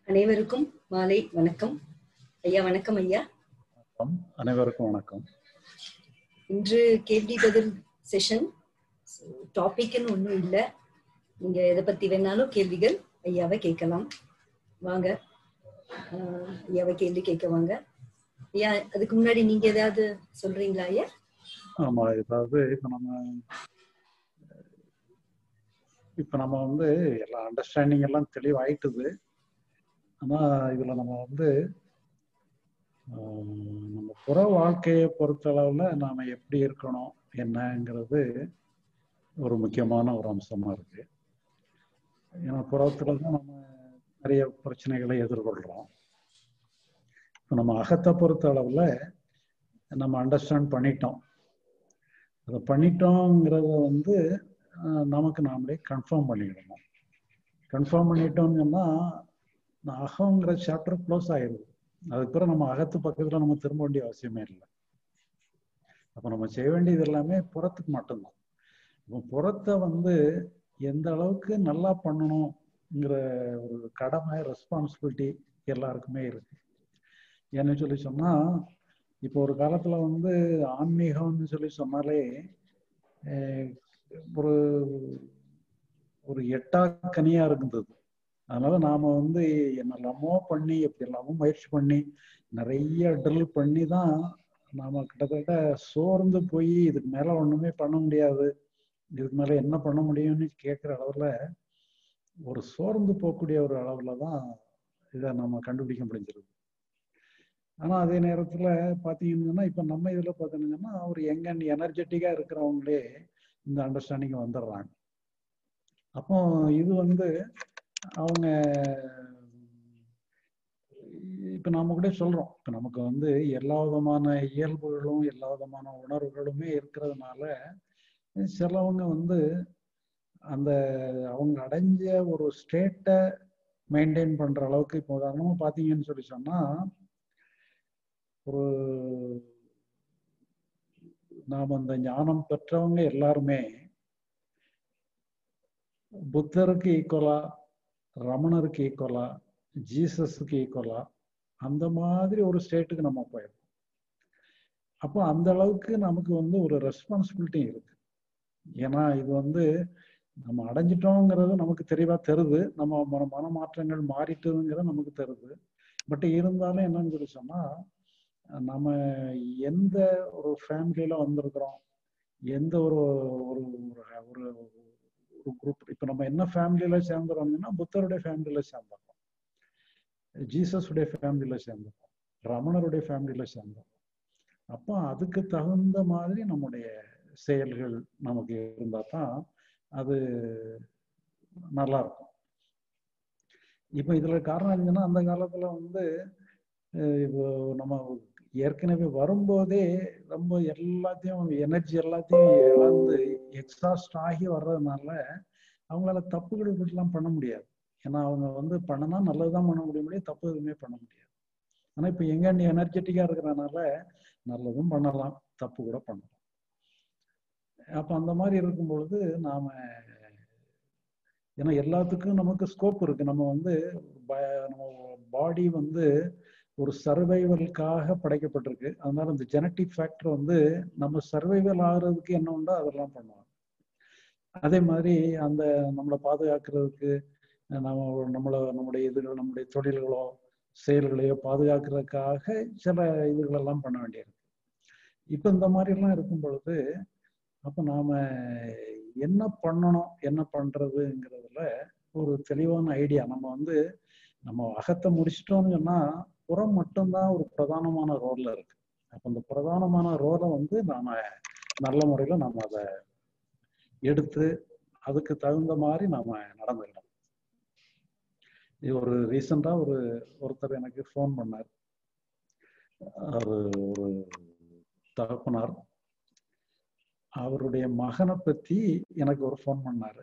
அனைவருக்கும் மாலை வணக்கம் ஐயா வணக்கம் ஐயா வணக்கம் அனைவருக்கும் வணக்கம் இன்று கேள்வி பதில் செஷன் டாபிக்னு ஒண்ணும் இல்ல நீங்க எதை பத்தி வேணாலும் கேள்விகள் ஐயாவை கேட்கலாம் வாங்க ஆஹ் ஐயாவை கேள்வி கேட்க வாங்க ஐயா அதுக்கு முன்னாடி நீங்க ஏதாவது சொல்றீங்களா ஐயா ஆமா அதாவது இப்ப நம்ம இப்ப நம்ம வந்து எல்லா அண்டர்ஸ்டாண்டிங் எல்லாம் தெளிவாயிட்டுது ஆனா இதுல நம்ம வந்து ஆஹ், நம்ம புற வாழ்க்கையை பொறுத்தளவுல நாம எப்படி இருக்கணும் என்னங்கிறது ஒரு முக்கியமான ஒரு அம்சமா இருக்கு ஏன்னா புறத்துல தான் நம்ம நிறைய பிரச்சனைகளை எதிர்கொள்றோம் இப்ப நம்ம அகத்தை பொறுத்த அளவுல நம்ம அண்டர்ஸ்டாண்ட் பண்ணிட்டோம் அதை பண்ணிட்டோங்கிறத வந்து ஆஹ், நமக்கு நாமளே கன்ஃபார்ம் பண்ணிக்கிடணும் கன்ஃபார்ம் பண்ணிட்டோம்னு சொன்னா நான் அகங்கிற சாப்டர் க்ளோஸ் ஆயிடுது அதுக்கு பிறகு நம்ம அகத்து பக்கத்துல நம்ம திரும்ப வேண்டிய அவசியமே இல்லை அப்போ நம்ம செய்ய வேண்டியது எல்லாமே புறத்துக்கு மட்டும்தான் இப்போ புறத்தை வந்து எந்த அளவுக்கு நல்லா பண்ணணுங்கிற ஒரு கடமை ரெஸ்பான்சிபிலிட்டி எல்லாருக்குமே இருக்கு ஏன்னு சொல்லி சொன்னா இப்போ ஒரு காலத்துல வந்து ஆன்மீகம்னு சொல்லி சொன்னாலே அஹ், ஒரு ஒரு எட்டா கனியா இருந்தது அதனால நாம வந்து என்னெல்லாமோ பண்ணி எப்படி எல்லாமோ முயற்சி பண்ணி நிறைய ட்ரில் பண்ணி தான் நாம கிட்டத்தட்ட சோர்ந்து போய் இதுக்கு மேல ஒண்ணுமே பண்ண முடியாது இதுக்கு மேல என்ன பண்ண முடியும்னு கேட்குற அளவுல ஒரு சோர்ந்து போகக்கூடிய ஒரு அளவுல தான் இதை நம்ம கண்டுபிடிக்க முடிஞ்சிருது ஆனா அதே நேரத்துல பாத்தீங்கன்னா இப்ப நம்ம இதுல பாத்தீங்கன்னா ஒரு யங் அண்ட் எனர்ஜெட்டிக்கா இருக்கிறவங்களே இந்த அண்டர்ஸ்டாண்டிங் வந்துடுறாங்க அப்போ இது வந்து அவங்க இப்ப நாம கூட சொல்றோம் இப்ப நமக்கு வந்து எல்லா விதமான இயல்புகளும் எல்லா விதமான உணர்வுகளுமே இருக்கிறதுனால சிலவங்க வந்து அந்த அவங்க அடைஞ்ச ஒரு ஸ்டேட்டை மெயின்டைன் பண்ற அளவுக்கு இப்போ உதாரணமா பாத்தீங்கன்னு சொல்லி சொன்னா ஒரு நாம் அந்த ஞானம் பெற்றவங்க எல்லாருமே புத்தருக்கு ஈக்குவலா ரமணருக்கு ஈக்குவலா ஜீசஸுக்கு ஈக்குவலா அந்த மாதிரி ஒரு ஸ்டேட்டுக்கு நம்ம போயிடும் அப்போ அந்த அளவுக்கு நமக்கு வந்து ஒரு ரெஸ்பான்சிபிலிட்டி இருக்கு ஏன்னா இது வந்து நம்ம அடைஞ்சிட்டோங்கிறது நமக்கு தெளிவா தெரியுது நம்ம மன மனமாற்றங்கள் மாறிட்டுங்கிறது நமக்கு தெரியுது பட் இருந்தாலும் என்னன்னு சொல்லி சொன்னா நம்ம எந்த ஒரு ஃபேமிலியில வந்திருக்கிறோம் எந்த ஒரு ஒரு ஒரு ஒரு குரூப் இப்ப நம்ம என்ன ஃபேமிலியில சேர்ந்துறோம்னா புத்தருடைய ஃபேமிலியில சேர்ந்துடுறோம் ஜீசஸுடைய ஃபேமிலியில சேர்ந்துடுறோம் ரமணருடைய ஃபேமிலியில சேர்ந்துடுறோம் அப்போ அதுக்கு தகுந்த மாதிரி நம்முடைய செயல்கள் நமக்கு இருந்தா தான் அது நல்லா இருக்கும் இப்போ இதுல காரணம் என்னன்னா அந்த காலத்துல வந்து இப்போ நம்ம ஏற்கனவே வரும்போதே ரொம்ப எல்லாத்தையும் எனர்ஜி எல்லாத்தையும் இழந்து எக்ஸாஸ்ட் ஆகி வர்றதுனால அவங்களால தப்புகள் இப்படிலாம் பண்ண முடியாது ஏன்னா அவங்க வந்து பண்ணனா நல்லதுதான் பண்ண முடிய முடியும் தப்பு எதுவுமே பண்ண முடியாது ஆனா இப்ப எங்க நீ எனர்ஜெட்டிக்கா இருக்கிறனால நல்லதும் பண்ணலாம் தப்பு கூட பண்ணலாம் அப்ப அந்த மாதிரி இருக்கும் பொழுது நாம ஏன்னா எல்லாத்துக்கும் நமக்கு ஸ்கோப் இருக்கு நம்ம வந்து நம்ம பாடி வந்து ஒரு சர்வைவலுக்காக படைக்கப்பட்டிருக்கு அதனால இந்த ஜெனட்டிக் ஃபேக்டர் வந்து நம்ம சர்வைவல் ஆகுறதுக்கு என்ன உண்டோ அதெல்லாம் பண்ணுவாங்க அதே மாதிரி அந்த நம்மளை பாதுகாக்கிறதுக்கு நம்ம நம்மளை நம்முடைய இதுகள் நம்முடைய தொழில்களோ செயல்களையோ பாதுகாக்கிறதுக்காக சில இதுகளெல்லாம் பண்ண வேண்டியிருக்கு இப்போ இந்த மாதிரிலாம் இருக்கும் பொழுது அப்போ நாம என்ன பண்ணணும் என்ன பண்றதுங்கிறதுல ஒரு தெளிவான ஐடியா நம்ம வந்து நம்ம அகத்தை முடிச்சிட்டோம்னு சொன்னா புறம் மட்டும்தான் ஒரு பிரதானமான ரோல்ல இருக்கு அப்ப இந்த பிரதானமான ரோலை வந்து நாம நல்ல முறையில நாம அதை எடுத்து அதுக்கு தகுந்த மாதிரி நாம நடந்துக்கணும் இது ஒரு ரீசெண்டா ஒரு ஒருத்தர் எனக்கு ஃபோன் பண்ணார் ஒரு ஒரு தகப்பனார் அவருடைய மகனை பத்தி எனக்கு ஒரு ஃபோன் பண்ணாரு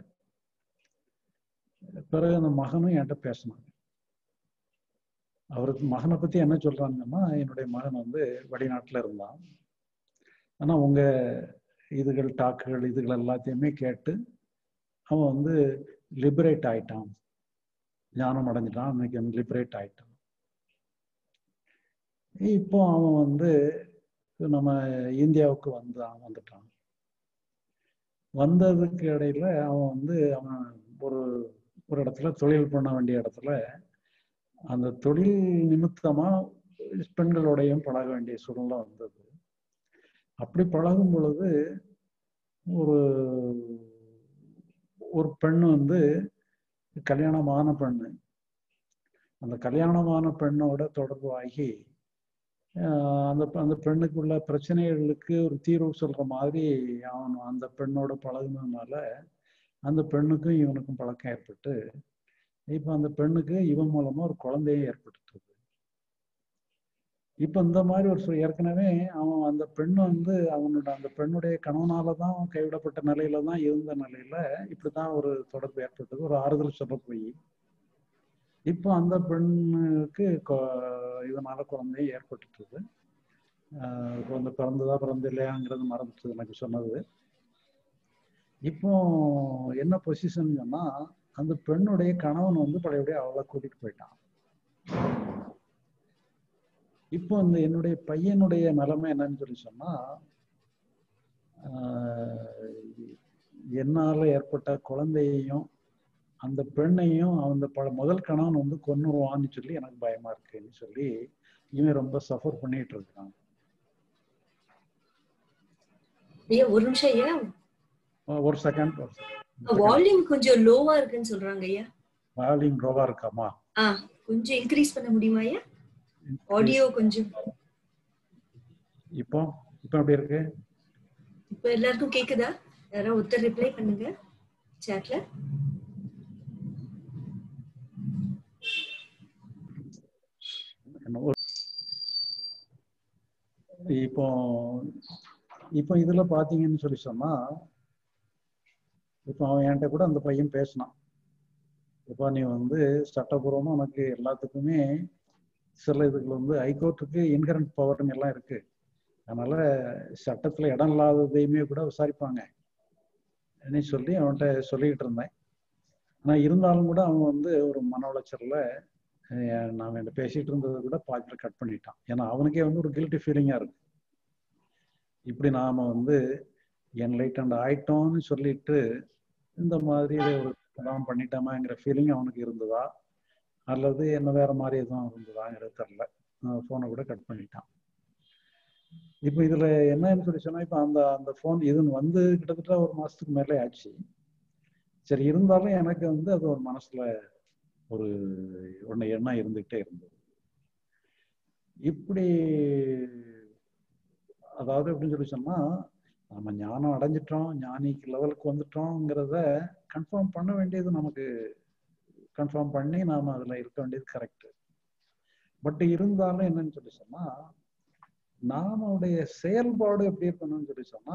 பிறகு அந்த மகனும் என்கிட்ட பேசினாங்க அவருக்கு மகனை பத்தி என்ன சொல்றாங்கன்னா என்னுடைய மகன் வந்து வெளிநாட்டுல இருந்தான் ஆனா உங்க இதுகள் டாக்குகள் இதுகள் எல்லாத்தையுமே கேட்டு அவன் வந்து லிபரேட் ஆயிட்டான் ஞானம் அடைஞ்சிட்டான் இன்னைக்கு லிபரேட் ஆயிட்டான் இப்போ அவன் வந்து நம்ம இந்தியாவுக்கு வந்தான் வந்துட்டான் வந்ததுக்கு இடையில அவன் வந்து அவன் ஒரு ஒரு இடத்துல தொழில் பண்ண வேண்டிய இடத்துல அந்த தொழில் நிமித்தமா பெண்களோடையும் பழக வேண்டிய சூழ்நிலை வந்தது அப்படி பழகும் பொழுது ஒரு ஒரு பெண் வந்து கல்யாணமான பெண்ணு அந்த கல்யாணமான பெண்ணோட தொடர்பு ஆகி அந்த அந்த பெண்ணுக்குள்ள பிரச்சனைகளுக்கு ஒரு தீர்வு சொல்ற மாதிரி அவன் அந்த பெண்ணோட பழகுனதுனால அந்த பெண்ணுக்கும் இவனுக்கும் பழக்கம் ஏற்பட்டு இப்ப அந்த பெண்ணுக்கு இவன் மூலமா ஒரு குழந்தையும் ஏற்பட்டுது இப்ப இந்த மாதிரி ஒரு ஏற்கனவே அவன் அந்த பெண் வந்து அவனோட அந்த பெண்ணுடைய கணவனாலதான் கைவிடப்பட்ட நிலையில தான் இருந்த நிலையில இப்படிதான் ஒரு தொடர்பு ஏற்பட்டது ஒரு ஆறுதல் சொல்ல போய் இப்போ அந்த பெண்ணுக்கு இதனால குழந்தையும் ஏற்பட்டுட்டது குழந்தை பிறந்ததா பிறந்த இல்லையாங்கிறது மறந்துட்டு எனக்கு சொன்னது இப்போ என்ன பொசிஷன் சொன்னா அந்த பெண்ணுடைய கணவன் வந்து பழையபடியே அவளை கூட்டிட்டு போயிட்டான் இப்போ இந்த என்னுடைய பையனுடைய நிலைமை என்னன்னு சொல்லி சொன்னா என்னால ஏற்பட்ட குழந்தையையும் அந்த பெண்ணையும் அந்த பல முதல் கணவன் வந்து கொன்னுருவான்னு சொல்லி எனக்கு பயமா இருக்குன்னு சொல்லி இவன் ரொம்ப சஃபர் பண்ணிட்டு இருக்கான் ஐயா ஒரு நிமிஷம் ஐயா ஒரு செகண்ட் வால்யூம் கொஞ்சம் லோவா இருக்குன்னு சொல்றாங்க ஐயா வால்யூம் லோவா இருக்காமா ஆ கொஞ்சம் இன்க்ரீஸ் பண்ண முடியுமா ஐயா ஆடியோ கொஞ்சம் இப்போ இப்போ எப்படி இருக்கு இப்போ எல்லாருக்கும் கேக்குதா யாராவது ஒருத்தர் ரிப்ளை பண்ணுங்க சாட்ல இப்போ இப்போ இதுல பாத்தீங்கன்னு சொல்லி சொன்னா இப்போ அவன் என்கிட்ட கூட அந்த பையன் பேசினான் இப்போ நீ வந்து சட்டபூர்வமா உனக்கு எல்லாத்துக்குமே சில இதுகள் வந்து ஹைகோர்ட்டுக்கு இன்கரண்ட் பவர்னு எல்லாம் இருக்கு அதனால சட்டத்துல இடம் இல்லாததையுமே கூட விசாரிப்பாங்க நீ சொல்லி அவன்கிட்ட சொல்லிக்கிட்டு இருந்தேன் ஆனா இருந்தாலும் கூட அவன் வந்து ஒரு மன உளைச்சல்ல நான் என்ன பேசிட்டு இருந்ததை கூட பாதியில கட் பண்ணிட்டான் ஏன்னா அவனுக்கே வந்து ஒரு கில்ட்டி ஃபீலிங்கா இருக்கு இப்படி நாம வந்து என்லைட்டண்ட் ஆயிட்டோம்னு சொல்லிட்டு இந்த மாதிரி ஒரு கலாம் பண்ணிட்டோமாங்கிற ஃபீலிங் அவனுக்கு இருந்ததா அல்லது என்ன வேற மாதிரி எதுவும் இருந்ததாங்கிறது தெரில ஃபோனை கூட கட் பண்ணிட்டான் இப்போ இதுல என்னன்னு சொல்லி சொன்னா இப்போ அந்த அந்த ஃபோன் இது வந்து கிட்டத்தட்ட ஒரு மாசத்துக்கு மேலே ஆச்சு சரி இருந்தாலும் எனக்கு வந்து அது ஒரு மனசுல ஒரு ஒன்று எண்ணம் இருந்துகிட்டே இருந்தது இப்படி அதாவது எப்படின்னு சொல்லி சொன்னா நம்ம ஞானம் அடைஞ்சிட்டோம் ஞானிக்கு லெவலுக்கு வந்துட்டோங்கிறத கன்ஃபார்ம் பண்ண வேண்டியது நமக்கு கன்ஃபார்ம் பண்ணி நாம அதுல இருக்க வேண்டியது கரெக்ட் பட் இருந்தாலும் என்னன்னு சொல்லி சொன்னா நாமுடைய செயல்பாடு எப்படி இருக்கணும்னு சொல்லி சொன்னா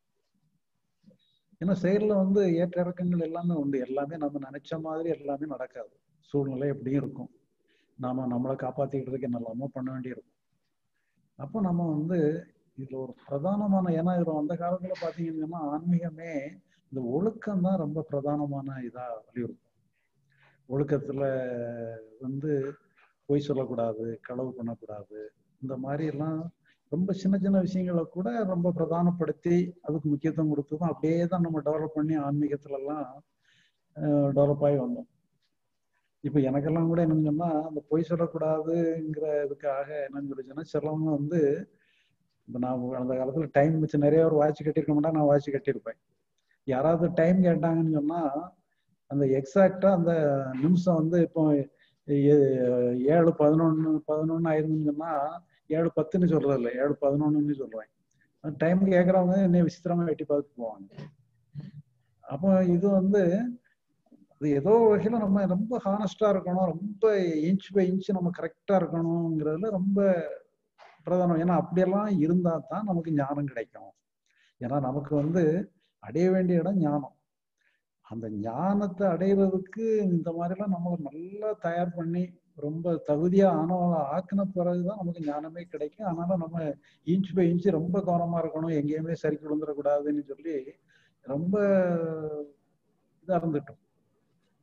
ஏன்னா செயல்ல வந்து ஏற்ற இறக்கங்கள் எல்லாமே உண்டு எல்லாமே நம்ம நினைச்ச மாதிரி எல்லாமே நடக்காது சூழ்நிலை எப்படியும் இருக்கும் நாம நம்மளை காப்பாத்திக்கிறதுக்கு என்னெல்லாமோ பண்ண வேண்டியிருக்கும் அப்போ நம்ம வந்து இதுல ஒரு பிரதானமான ஏன்னா இதுல அந்த காலத்துல பாத்தீங்கன்னா ஆன்மீகமே இந்த ஒழுக்கம் தான் ரொம்ப பிரதானமான இதா வலியுறுத்தும் ஒழுக்கத்துல வந்து பொய் சொல்லக்கூடாது களவு பண்ணக்கூடாது இந்த மாதிரி எல்லாம் ரொம்ப சின்ன சின்ன விஷயங்களை கூட ரொம்ப பிரதானப்படுத்தி அதுக்கு முக்கியத்துவம் கொடுத்து தான் அப்படியே தான் நம்ம டெவலப் பண்ணி ஆன்மீகத்துல எல்லாம் டெவலப் ஆகி வந்தோம் இப்ப எனக்கெல்லாம் கூட என்னன்னு சொன்னா அந்த பொய் சொல்லக்கூடாதுங்கிற இதுக்காக என்னன்னு சொல்லி சொன்னா சிலவங்க வந்து இப்போ நான் அந்த காலத்துல டைம் வச்சு நிறைய ஒரு வாட்ச் கட்டியிருக்க மாட்டா நான் வாட்ச் கட்டியிருப்பேன் யாராவது டைம் கேட்டாங்கன்னு சொன்னா அந்த எக்ஸாக்டா அந்த நிமிஷம் வந்து இப்போ ஏழு பதினொன்னு பதினொன்னு ஆயிருந்துன்னு சொன்னா ஏழு பத்துன்னு சொல்றது இல்லை ஏழு பதினொன்னுன்னு சொல்லுவேன் டைம் கேட்கறவங்க என்ன விசித்திரமா வெட்டி பார்த்துட்டு போவாங்க அப்போ இது வந்து அது ஏதோ வகையில நம்ம ரொம்ப ஹானஸ்டா இருக்கணும் ரொம்ப இன்ச் பை இன்ச் நம்ம கரெக்டா இருக்கணுங்கிறதுல ரொம்ப பிரதானம் ஏன்னா அப்படியெல்லாம் இருந்தா தான் நமக்கு ஞானம் கிடைக்கும் ஏன்னா நமக்கு வந்து அடைய வேண்டிய இடம் ஞானம் அந்த ஞானத்தை அடையிறதுக்கு இந்த மாதிரிலாம் நம்மளை நல்லா தயார் பண்ணி ரொம்ப தகுதியா ஆனவங்களை ஆக்கின பிறகுதான் நமக்கு ஞானமே கிடைக்கும் அதனால நம்ம இன்ச் பை இன்ச் ரொம்ப கவனமா இருக்கணும் எங்கேயுமே சரி விழுந்துடக்கூடாதுன்னு சொல்லி ரொம்ப இதா இருந்துட்டோம்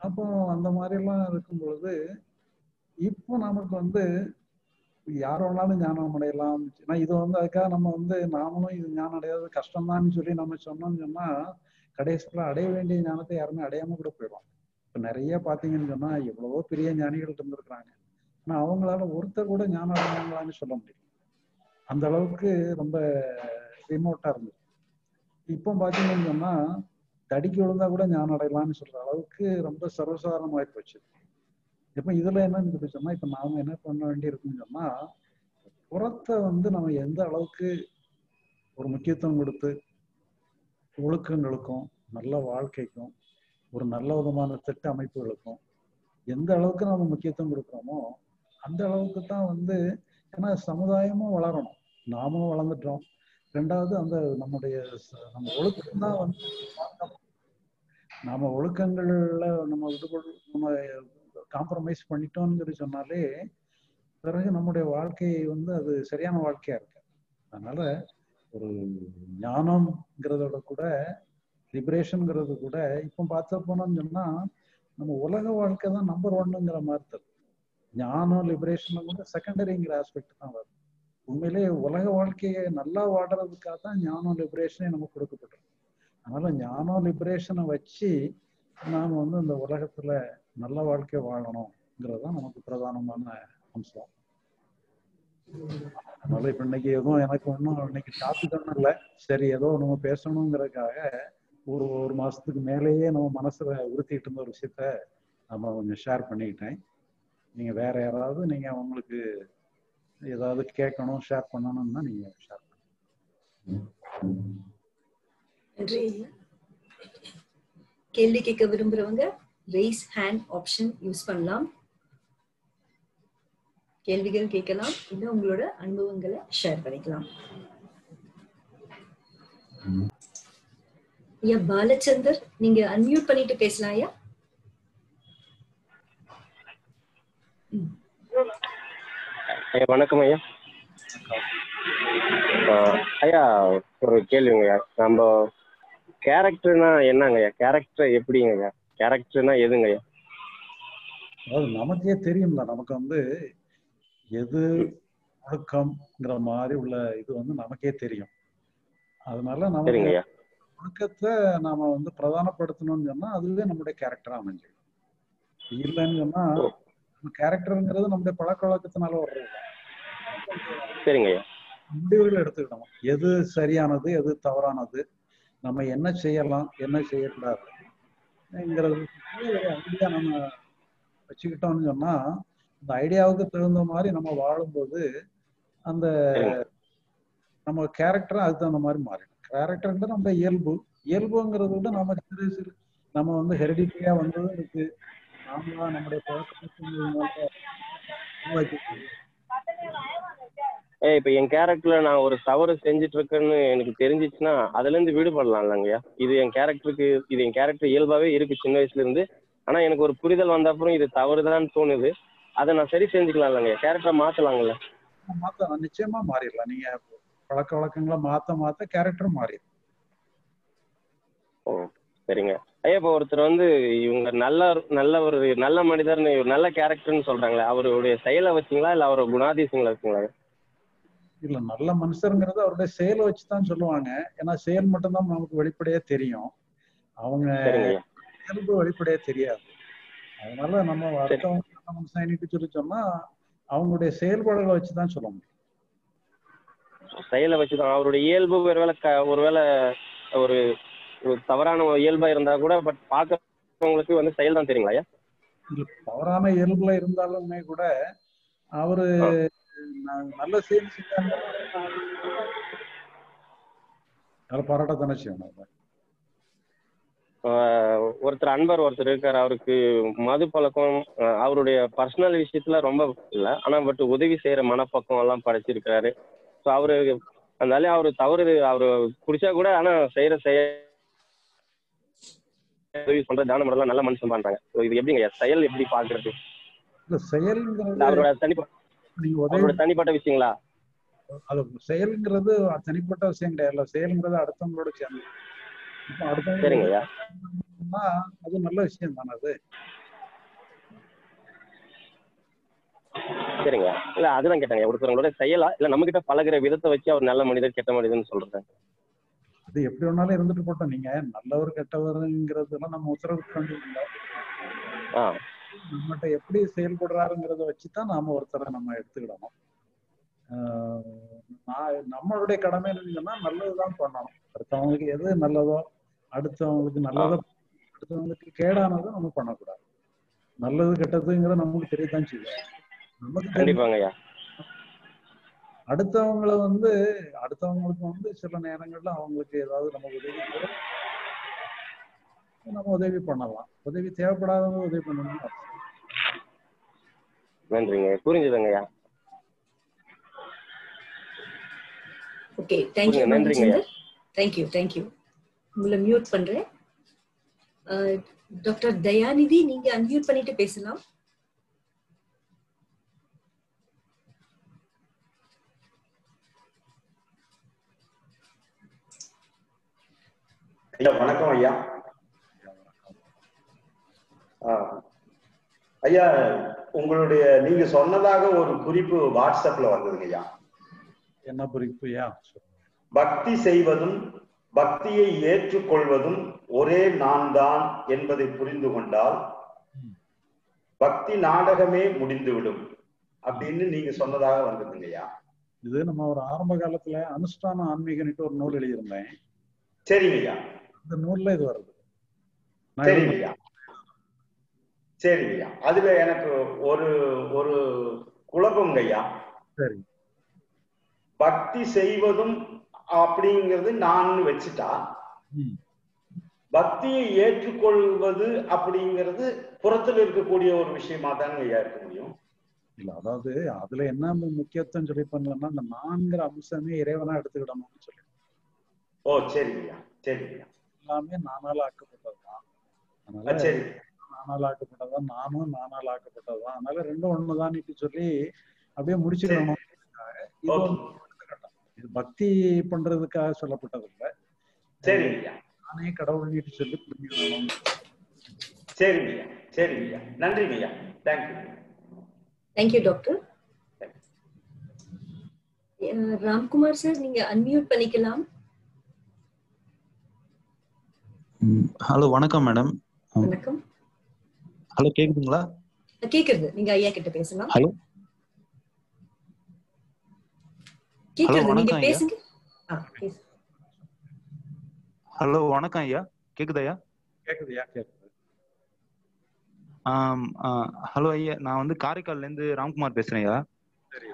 அப்போ அந்த மாதிரி எல்லாம் இருக்கும் பொழுது இப்போ நமக்கு வந்து யார் வேணாலும் ஞானம் அடையலாம் ஏன்னா இது வந்து அதுக்காக நம்ம வந்து நாமளும் இது ஞானம் அடையாது கஷ்டம்தான்னு சொல்லி நம்ம சொன்னோம்னு சொன்னா கடைசியில் அடைய வேண்டிய ஞானத்தை யாருமே அடையாம கூட போயிடுவாங்க இப்போ நிறைய பார்த்தீங்கன்னு சொன்னா எவ்வளவோ பெரிய ஞானிகள் இருந்திருக்கிறாங்க ஆனா அவங்களால ஒருத்தர் கூட ஞானம் அடைஞ்சாங்களான்னு சொல்ல முடியும் அந்த அளவுக்கு ரொம்ப ரிமோட்டா இருந்தது இப்போ பார்த்தீங்கன்னு சொன்னா தடிக்கு விழுந்தா கூட ஞானம் அடையலாம்னு சொல்ற அளவுக்கு ரொம்ப சர்வசாதாரணமாகி போச்சு இப்ப இதுல என்னன்னு சொல்லி சொன்னா இப்ப நாம என்ன பண்ண வேண்டி இருக்குன்னு சொன்னா புறத்தை வந்து நம்ம எந்த அளவுக்கு ஒரு முக்கியத்துவம் கொடுத்து ஒழுக்கங்களுக்கும் நல்ல வாழ்க்கைக்கும் ஒரு நல்ல விதமான திட்ட அமைப்புகளுக்கும் எந்த அளவுக்கு நம்ம முக்கியத்துவம் கொடுக்குறோமோ அந்த அளவுக்கு தான் வந்து ஏன்னா சமுதாயமும் வளரணும் நாமும் வளர்ந்துட்டோம் ரெண்டாவது அந்த நம்முடைய ச- நம்ம ஒழுக்கம் தான் வந்து நாம ஒழுக்கங்கள்ல நம்ம விடுபடு நம்ம காம்ப்ரமைஸ் பண்ணிட்டோம்னு சொல்லி சொன்னாலே பிறகு நம்முடைய வாழ்க்கை வந்து அது சரியான வாழ்க்கையா இருக்கு அதனால ஒரு ஞானம்ங்கிறதோட கூட லிபரேஷன்ங்கிறது கூட இப்போ பார்த்த போனோம்னு சொன்னா நம்ம உலக வாழ்க்கை தான் நம்பர் ஒன்னுங்கிற மாதிரி தருது ஞானம் லிபரேஷன் கூட செகண்டரிங்கிற ஆஸ்பெக்ட் தான் வருது உண்மையிலேயே உலக வாழ்க்கையை நல்லா வாடுறதுக்காக தான் ஞானம் லிபரேஷனே நமக்கு கொடுக்கப்பட்டிருக்கு அதனால ஞானம் லிபரேஷனை வச்சு நாம வந்து இந்த உலகத்துல நல்ல வாழ்க்கை வாழணுங்கிறது தான் நமக்கு பிரதானமான அம்சம் அதனால இப்ப இன்னைக்கு எதுவும் எனக்கு ஒன்றும் இன்னைக்கு டாபிக் ஒன்றும் இல்லை சரி ஏதோ நம்ம பேசணுங்கிறதுக்காக ஒரு ஒரு மாசத்துக்கு மேலேயே நம்ம மனசுல உறுத்திட்டு இருந்த ஒரு விஷயத்த நம்ம கொஞ்சம் ஷேர் பண்ணிக்கிட்டேன் நீங்க வேற யாராவது நீங்க உங்களுக்கு ஏதாவது கேட்கணும் ஷேர் பண்ணணும்னா நீங்க ஷேர் நன்றி ஐயா. கேள்வி கேட்க விரும்புறவங்க raise ஹேண்ட் ஆப்ஷன் யூஸ் பண்ணலாம் கேள்விகள் கேட்கலாம் இல்ல உங்களோட அனுபவங்களை ஷேர் பண்ணிக்கலாம் ஐயா பாலச்சந்தர் நீங்க அன்மியூட் பண்ணிட்டு பேசலாம் ஐயா ஐயா வணக்கம் ஐயா ஆஹ் ஐயா ஒரு கேள்விங்க ஐயா நம்ம கேரக்டர்னா என்னங்க ஐயா கேரக்டர் எப்படிங்க ஐயா கேரக்டர்னா எதுங்க ஐயா அதாவது நமக்கே தெரியும்ல நமக்கு வந்து எது ஒழுக்கம்ங்கிற மாதிரி உள்ள இது வந்து நமக்கே தெரியும் அதனால சரிங்க நமக்கு ஐயா ஒழுக்கத்தை நாம வந்து பிரதானப்படுத்தணும்னு சொன்னா அதுவே நம்முடைய கேரக்டரா அமைஞ்சிடும் இல்லைன்னு சொன்னா ஓ. கேரக்டருங்கிறது நம்முடைய பழக்க வழக்கத்தினால வர்றது சரிங்க ஐயா முடிவுகள் எடுத்துக்கிடணும் எது சரியானது எது தவறானது நம்ம என்ன செய்யலாம் என்ன செய்யக்கூடாதுங்கிறது ஒரு ஐடியா நம்ம வச்சுக்கிட்டோம்னு சொன்னா அந்த ஐடியாவுக்கு தகுந்த மாதிரி நம்ம வாழும்போது அந்த சரிங்க நம்ம கேரக்டர் அதுக்கு தகுந்த மாதிரி மாறிடும் கேரக்டர்ன்றது நம்ம இயல்பு இயல்புங்கிறத விட நம்ம சிறு சிறு நம்ம வந்து ஹெரிடிட்டியா வந்ததும் இருக்கு நாமளா நம்முடைய பழக்க ஏ இப்போ என் கேரக்டர்ல நான் ஒரு தவறு செஞ்சுட்டு இருக்கேன்னு எனக்கு தெரிஞ்சிச்சுன்னா அதுல இருந்து விடுபடலாம் இல்லைங்கய்யா இது என் கேரக்டருக்கு இது என் கேரக்டர் இயல்பாவே இருக்கு சின்ன வயசுல இருந்து ஆனா எனக்கு ஒரு புரிதல் வந்த அப்புறம் இது தவறுதான் தோணுது அதை நான் சரி செஞ்சுக்கலாம் இல்லைங்க கேரக்டரை மாத்தலாங்கல்ல மாத்த நிச்சயமா மாறிடலாம் நீங்க பழக்க வழக்கங்களை மாத்த மாத்த கேரக்டர் மாறிடும் ஓ சரிங்க ஐயா இப்போ ஒருத்தர் வந்து இவங்க நல்ல நல்ல ஒரு நல்ல மனிதர்னு ஒரு நல்ல கேரக்டர்னு சொல்றாங்களே அவருடைய செயலை வச்சுங்களா இல்ல அவரோட குணாதிசயங்களை வச்சுங்களா இல்ல நல்ல மனுஷருங்கிறது அவருடைய செயலை வச்சுதான் சொல்லுவாங்க ஏன்னா செயல் மட்டும்தான் நமக்கு வெளிப்படையா தெரியும் அவங்க சரிங்க ஐயா இயல்பு வெளிப்படையா தெரியாது அதனால நம்ம அடுத்தவங்க நல்ல மனுஷன் சொல்லி சொன்னா அவங்களுடைய செயல்பாடுகளை வச்சுதான் சொல்ல முடியும் செயலை வச்சுதான் அவருடைய இயல்பு ஒருவேளை க ஒருவேளை ஒரு ஒரு தவறான ஒரு இயல்பா இருந்தா கூட பட் பார்க்கறவங்களுக்கு வந்து செயல் தான் தெரியுங்களா ஐயா இல்ல தவறான இயல்புல இருந்தாலுமே கூட அவரு ஆ. ந- நல்ல செயல் செஞ்சாங்க அதை பாராட்டத்தானே செய்யணும் அதை. ஆஹ் ஒருத்தர் அன்பர் ஒருத்தர் இருக்காரு அவருக்கு மது பழக்கம் ஆஹ் அவருடைய பர்சனல் விஷயத்துல ரொம்ப இல்லை ஆனா பட் உதவி செய்யற மனப்பக்கம் எல்லாம் படைச்சிருக்காரு ஸோ அவரு அதனால அவரு தவறு அவரு குடிச்சா கூட ஆனா செய்யற செய்ய உதவி பண்ற தானம் எல்லாம் நல்ல மனுஷன் பண்றாங்க ஸோ இது எப்படிங்க ஐயா? செயல் எப்படி பாக்குறது இல்ல செயல்ங்கிறது இல்ல அவரோட தனிப்பட்ட நீங்க உதவி அவரோட தனிப்பட்ட விஷயங்களா அது செயல்ங்கிறது தனிப்பட்ட விஷயம் கிடையாது செயல்ங்கிறது அடுத்தவங்களோட சேர்ந்து இப்போ அடுத்தவங்க சரிங்க ஐயா அது நல்ல விஷயம் தானே அது சரிங்க இல்ல அதுதான் கேட்டேங்க ஒருத்தவங்களோட செயலா இல்ல நம்ம கிட்ட பழகுற விதத்தை வச்சு அவர் நல்ல மனிதர் கெட்ட மனிதர்னு சொல்றேன் அது எப்படி வேணாலும் இருந்துட்டு போட்டோம் நீங்க நல்லவர் கெட்டவருங்கிறதெல்லாம் நம்ம உத்தரவுக்கு வேண்டியது இல்லை ஆ நம்மகிட்ட எப்படி செயல்படுறாருங்கிறத வச்சுதான் நாம ஒருத்தரை நம்ம எடுத்துக்கிடணும் ஆஹ் நான் நம்மளுடைய கடமை என்னன்னா நல்லதுதான் பண்ணணும் அடுத்தவங்களுக்கு எது நல்லதோ அடுத்தவங்களுக்கு நல்லதோ அடுத்தவங்களுக்கு கேடானதோ நம்ம பண்ணக்கூடாது நல்லது கெட்டதுங்கிறது நமக்கு தெரியத்தான் செய்யும் நமக்கு தெரிஞ்ச கண்டிப்பாங்க ஐயா அடுத்தவங்கள வந்து அடுத்தவங்களுக்கு வந்து சில நேரங்கள்ல அவங்களுக்கு ஏதாவது நம்ம உதவி தேவை. நம்ம உதவி பண்ணலாம் உதவி தேவைப்படாதவங்க உதவி பண்ணணும்னு அவசியம் இல்லை. நன்றிங்க புரிஞ்சுதுங்க ஐயா ஓகே தேங்க்யூ புரியுது, நன்றிங்க. தேங்க்யூ தேங்க்யூ உங்களை மியூட் பண்றேன் டாக்டர் தயாநிதி நீங்க அன்மியூட் பண்ணிட்டு பேசலாம் ஐயா வணக்கம் ஐயா ஆ. ஐயா உங்களுடைய நீங்க சொன்னதாக ஒரு குறிப்பு வாட்ஸ்அப்ல வந்ததுங்க ஐயா என்ன குறிப்பு யா சொல்லுங்க. பக்தி செய்வதும் பக்தியை ஏற்றுக்கொள்வதும் ஒரே நான் தான் என்பதை புரிந்து கொண்டால் பக்தி நாடகமே முடிந்துவிடும் அப்படின்னு நீங்க சொன்னதாக வந்ததுங்க ஐயா இது நம்ம ஒரு ஆரம்ப காலத்துல அனுஷ்டான ஆன்மீகன்ட்டு ஒரு நூல் எழுதியிருந்தேன் சரிங்க ஐயா அந்த நூல்ல இது வருது நான் சரிங்க எழுதின- ஐயா சரிங்க ஐயா அதுல எனக்கு ஒரு ஒரு குழப்பங்க ஐயா சரி பக்தி செய்வதும் அப்படிங்கிறது நான் வச்சுட்டா ம். பக்தியை ஏற்றுக்கொள்வது அப்படிங்கிறது புறத்தில் இருக்கக்கூடிய ஒரு விஷயமா தாங்க ஐயா இருக்க முடியும் இல்ல அதாவது அதுல என்ன முக்கியத்துவம் சொல்லி பண்ணலன்னா இந்த நான்கிற அம்சமே இறைவனா எடுத்துக்கிடணும்னு சொல்லி ஓ சரிங்க ஐயா சரிங்க ஐயா எல்லாமே நானால் ஆக்கப்பட்டதுதான் ஆ, அதனால சரி நானால் ஆக்கப்பட்டதுதான் நானும் நானால் ஆக்கப்பட்டதுதான் அதனால ரெண்டும் ஒண்ணுதான் சொல்லி அப்படியே முடிச்சுக்கணும் இது ஓகே வந்து எடுத்துக்கிட்டோம். இது பக்தி பண்றதுக்காக சொல்லப்பட்டது இல்ல சரிங்க ஐயா நானே கடவுள் நீட்டு சொல்லி புரிஞ்சுக்கணும் சரிங்க ஐயா சரிங்க ஐயா நன்றிங்க ஐயா thank you thank you doctor Ramkumar sir நீங்க அன்மியூட் பண்ணிக்கலாம் ஹலோ வணக்கம் மேடம் வணக்கம் ஹலோ கேக்குதுங்களா கேக்குறது நீங்க ஐயா கிட்ட பேசலாம் ஹலோ கேக்குறது நீங்க வணக்கம் ஐயா. பேசுங்க ஆ, பேசு. ஹலோ வணக்கம் ஐயா கேக்குதா ஐயா கேக்குதுயா கேக்குது ஆம், ஆ, ஹலோ ஐயா நான் வந்து காரைக்கால்ல இருந்து ராம்குமார் பேசுறேன் ஐயா சரி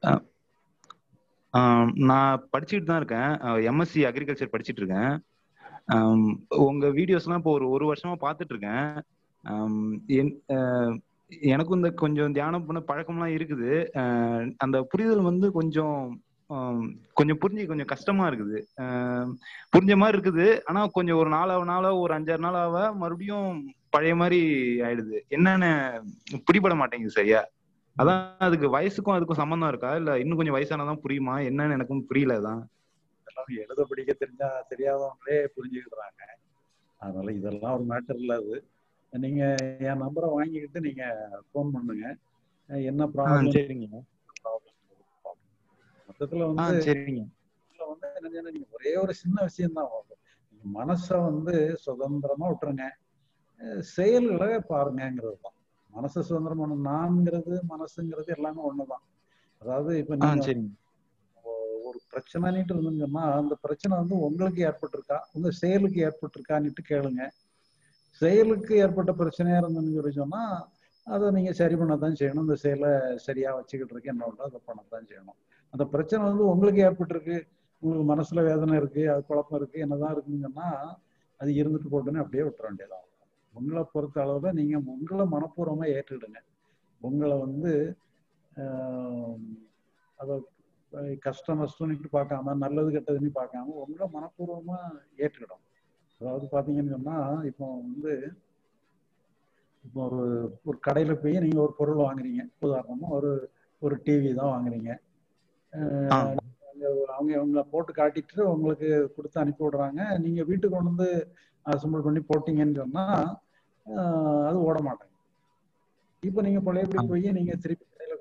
ஆம், நான் படிச்சுட்டு தான் இருக்கேன் எம்எஸ்சி அக்ரிகல்ச்சர் படிச்சுட்டு இருக்கேன் ஆம், உங்க வீடியோஸ்லாம் இப்போ ஒரு ஒரு வருஷமா பார்த்துட்டு இருக்கேன் ஆம், என்- அஹ், எனக்கும் இந்த கொஞ்சம் தியானம் பண்ண பழக்கம்லாம் இருக்குது அஹ், அந்த புரிதல் வந்து கொஞ்சம் ஆம், கொஞ்சம் புரிஞ்சு கொஞ்சம் கஷ்டமா இருக்குது ஆம், புரிஞ்ச மாதிரி இருக்குது ஆனா கொஞ்சம் ஒரு நாளாவ நாளா ஒரு அஞ்சாறு நாள் ஆக மறுபடியும் பழைய மாதிரி ஆயிடுது என்னன்னு பிடிபட மாட்டேங்குது சரியா அதான் அதுக்கு வயசுக்கும் அதுக்கும் சம்பந்தம் இருக்கா இல்ல இன்னும் கொஞ்சம் வயசானதான் புரியுமா என்னன்னு எனக்கும் புரியல அதான் இதெல்லாம் எழுத படிக்க தெரிஞ்சா தெரியாதவங்களே புரிஞ்சுக்கிடுறாங்க அதனால இதெல்லாம் ஒரு மேட்டர் இல்ல அது நீங்க என் நம்பரை வாங்கிக்கிட்டு நீங்க ஃபோன் பண்ணுங்க அஹ் என்ன ஆ, ப்ராப்ளம் சரிங்க மொத்தத்துல ஆ வந்து சரிங்க இதுல வந்து என்னன்னா நீங்க ஒரே ஒரு சின்ன விஷயம் தான் நீங்க மனசை வந்து சுதந்திரமா விட்டுருங்க அஹ் செயல்களை பாருங்கங்கிறது தான் மனசை சுதந்திரம் பண்ண நான்கிறது மனசுங்கிறது எல்லாமே ஒண்ணுதான் அதாவது இப்ப ஆ நீங்க சரிங்க ஒரு பிரச்சனைன்னுட்டு இருந்தீங்கன்னா அந்த பிரச்சனை வந்து உங்களுக்கு ஏற்பட்டிருக்கா உங்க செயலுக்கு ஏற்பட்டிருக்கான்னுட்டு கேளுங்க செயலுக்கு ஏற்பட்ட பிரச்சனையா இருந்ததுன்னு சொல்லி சொன்னா அதை நீங்க சரி பண்ணத்தான் செய்யணும் இந்த செயலை சரியா வச்சுக்கிட்டு இருக்கு என்ன பண்றோம் அதை பண்ணத்தான் செய்யணும் அந்த பிரச்சனை வந்து உங்களுக்கு ஏற்பட்டிருக்கு உங்களுக்கு மனசுல வேதனை இருக்கு அது குழப்பம் இருக்கு என்னதான் இருக்குன்னு சொன்னா அது இருந்துட்டு போட்டுன்னு அப்படியே விட்டுற வேண்டியதான் உங்களை பொறுத்த அளவுல நீங்க உங்களை மனப்பூர்வமா ஏற்றுக்கிடுங்க உங்களை வந்து ஆஹ், அதை அஹ் கஷ்டம் நஷ்டம்னு பார்க்காம நல்லது கெட்டதுன்னு பார்க்காம உங்களை மனப்பூர்வமா ஏற்றுக்கிடும் அதாவது பாத்தீங்கன்னு சொன்னா இப்போ வந்து இப்போ ஒரு ஒரு கடையில போய் நீங்க ஒரு பொருள் வாங்குறீங்க உதாரணமா ஒரு ஒரு டிவி தான் வாங்குறீங்க அஹ் ஆ. அவங்க அவங்க அவங்கள போட்டு காட்டிட்டு உங்களுக்கு கொடுத்து அனுப்பி விடுறாங்க நீங்க வீட்டுக்கு கொண்டு வந்து அசம்பிள் பண்ணி போட்டீங்கன்னு சொன்னா ஆஹ் அது ஓட மாட்டாங்க இப்போ நீங்க பழையபடி ஆ. போய் நீங்க திருப்பி கடையில கொண்டு கொடுத்து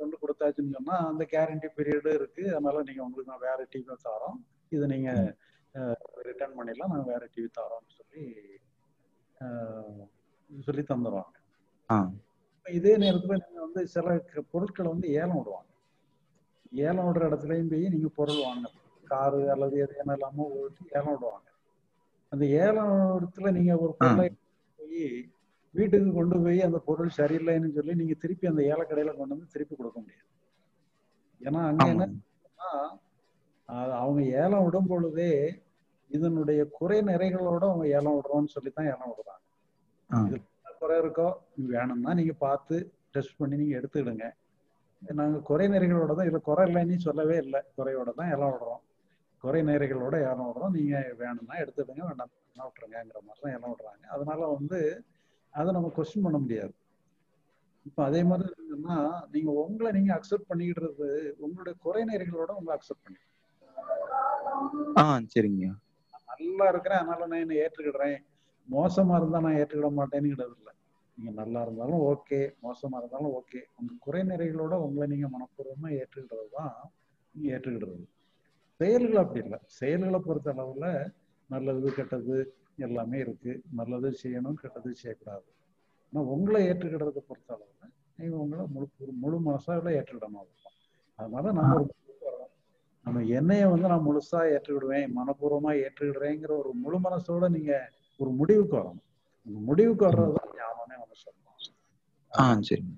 கொடுத்தாச்சுன்னு சொன்னா அந்த கேரண்டி பீரியடு இருக்கு அதனால நீங்க உங்களுக்கு நான் வேற டிவி தரோம் இதை நீங்க ரிட்டர்ன் பண்ணிடலாம் நாங்க வேற டிவி தரோம்னு சொல்லி அஹ், சொல்லி தந்துடுவாங்க ஆ இப்ப இதே நேரத்துல நீங்க வந்து சில க- பொருட்களை வந்து ஏலம் விடுவாங்க ஏலம் விடுற இடத்துலயும் போய் நீங்க பொருள் வாங்க காரு அல்லது எது என்ன இல்லாம ஓட்டி ஏலம் விடுவாங்க அந்த ஏலம் இடத்துல நீங்க ஒரு பொருளை போய் வீட்டுக்கு கொண்டு போய் அந்த பொருள் சரியில்லைன்னு சொல்லி நீங்க திருப்பி அந்த ஏலக்கடையில கொண்டு வந்து திருப்பி கொடுக்க முடியாது ஏன்னா அங்க ஆமா என்னன்னா அது அவங்க ஏலம் விடும் பொழுதே இதனுடைய குறை நிறைகளோட அவங்க ஏலம் விடுறோம்னு சொல்லி தான் ஏலம் விடுறாங்க ஆ இதுல என்ன குறை இருக்கோ வேணும்னா நீங்க பார்த்து டெஸ்ட் பண்ணி நீங்க எடுத்துக்கிடுங்க நாங்க குறை நிறைகளோட தான் இதுல குறை இல்லைன்னு சொல்லவே இல்லை குறையோட தான் ஏலம் விடுறோம் குறை நிறைகளோட ஏலம் விடுறோம் நீங்க வேணும்னா எடுத்துடுங்க வேண்டாம் விட்டுருங்கிற மாதிரி தான் ஏலம் விடுறாங்க அதனால வந்து அதை நம்ம கொஸ்டின் பண்ண முடியாது இப்ப அதே மாதிரி இருந்ததுன்னா நீங்க உங்களை நீங்க அக்செப்ட் பண்ணிக்கிடுறது உங்களுடைய குறை நிறைகளோட உங்களை அக்செப்ட் பண்ணி ஆ சரிங்க நல்லா இருக்கிறேன் அதனால நான் என்ன ஏற்றுக்கிடுறேன் மோசமா இருந்தா நான் ஏற்றுக்கிட மாட்டேன்னு இல்லை நீங்க நல்லா இருந்தாலும் ஓகே மோசமா இருந்தாலும் ஓகே உங்க குறை நிறைகளோட உங்களை நீங்க மனப்பூர்வமா ஏற்றுக்கிடுறது தான் நீங்க ஏற்றுக்கிடுறது செயல்கள் அப்படி இல்லை செயல்களை பொறுத்த அளவுல நல்லது கெட்டது எல்லாமே இருக்கு நல்லது செய்யணும் கெட்டது செய்யக்கூடாது ஆனா உங்களை ஏற்றுக்கிடுறத பொறுத்த அளவுல நீங்க உங்களை முழு முழு மனசாவில ஏற்றுக்கிடணும் அவ்வளவுதான். அதனால நம்ம ஒரு முடிவுக்கு வரணும். நம்ம என்னைய வந்து நான் முழுசா ஏற்றுக்கிடுவேன் மனப்பூர்வமா ஏற்றுக்கிடுறேங்கிற ஒரு முழு மனசோட நீங்க ஒரு முடிவுக்கு வரணும் அந்த முடிவுக்கு வர்றதுதான் ஞானம்னு நம்ம சொல்லலாம் ஆ சரிங்க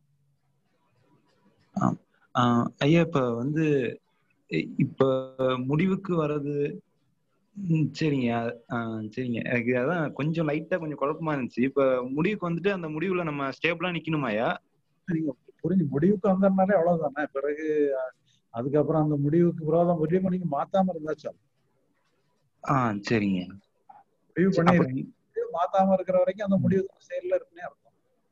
ஆ ஆ, ஐயா இப்ப வந்து இ- இப்ப முடிவுக்கு வர்றது ம், சரிங்க ஆ, சரிங்க எனக்கு அதான் கொஞ்சம் லைட்டா கொஞ்சம் குழப்பமா இருந்துச்சு இப்ப முடிவுக்கு வந்துட்டு அந்த முடிவுல நம்ம ஸ்டேபிளா நிக்கணுமாயா நீங்க புரிஞ்சு முடிவுக்கு வந்ததுனாலே அவ்வளவுதானே பிறகு அஹ், அதுக்கப்புறம் அந்த முடிவுக்கு விரோதம் முடிவு நீங்க மாத்தாம இருந்தாச்சு ஆ சரிங்க முடிவு சரி, பண்ணி அப்ப- மாத்தாம இருக்கிற வரைக்கும் அந்த முடிவு செயல்ல இருக்குன்னே அர்த்தம்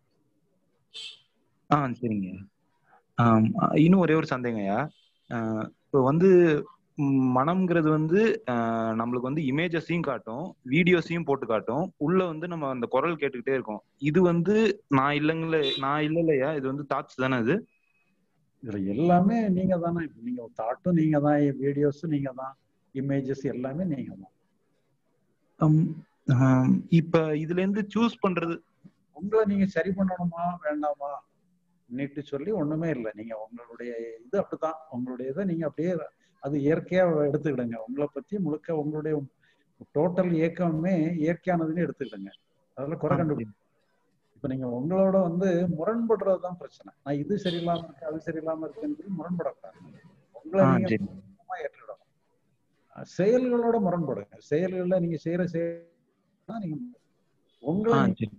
ஆ சரிங்க ஆம், அ, இன்னும் ஒரே ஒரு சந்தேகம்யா இப்போ வந்து ம், மனம்ங்கிறது வந்து ஆ, நம்மளுக்கு வந்து இமேஜஸையும் காட்டும் வீடியோஸையும் போட்டு காட்டும் உள்ள வந்து நம்ம அந்த குரல் கேட்டுக்கிட்டே இருக்கோம் இது வந்து நான் இல்லைங்கள நான் இல்ல இல்லையா இது வந்து தாட்ஸ் தானே இது இதுல எல்லாமே நீங்க தானே இப்ப நீங்க தாட்டும் நீங்க தான் வீடியோஸ் நீங்க தான் இமேஜஸ் எல்லாமே நீங்க தான் அம், ஆம், இப்ப இதுல இருந்து சூஸ் பண்றது உங்களை நீங்க சரி பண்ணணுமா வேண்டாமா நீட்டு சொல்லி ஒண்ணுமே இல்லை நீங்க உங்களுடைய இது அப்படித்தான் உங்களுடைய இதை நீங்க அப்படியே அது இயற்கையா எடுத்துக்கிடுங்க உங்களை பத்தி முழுக்க உங்களுடைய டோட்டல் இயக்கமே இயற்கையானதுன்னு எடுத்துக்கிடுங்க அதுல குறை ஆ, கண்டுபிடி இப்ப நீங்க உங்களோட வந்து முரண்படுறதுதான் பிரச்சனை நான் இது சரியில்லாம இருக்கு அது சரியில்லாம இருக்குன்னு சொல்லி முரண்படக்கூடாது உங்களை ஆ, நீங்க சரி சுத்தமா ஏற்றுக்கிடணும் அஹ் செயல்களோட முரண்படுங்க செயல்கள்ல நீங்க செய்யற செயல் நீங்க உங்களை ஆ நீங்க சரி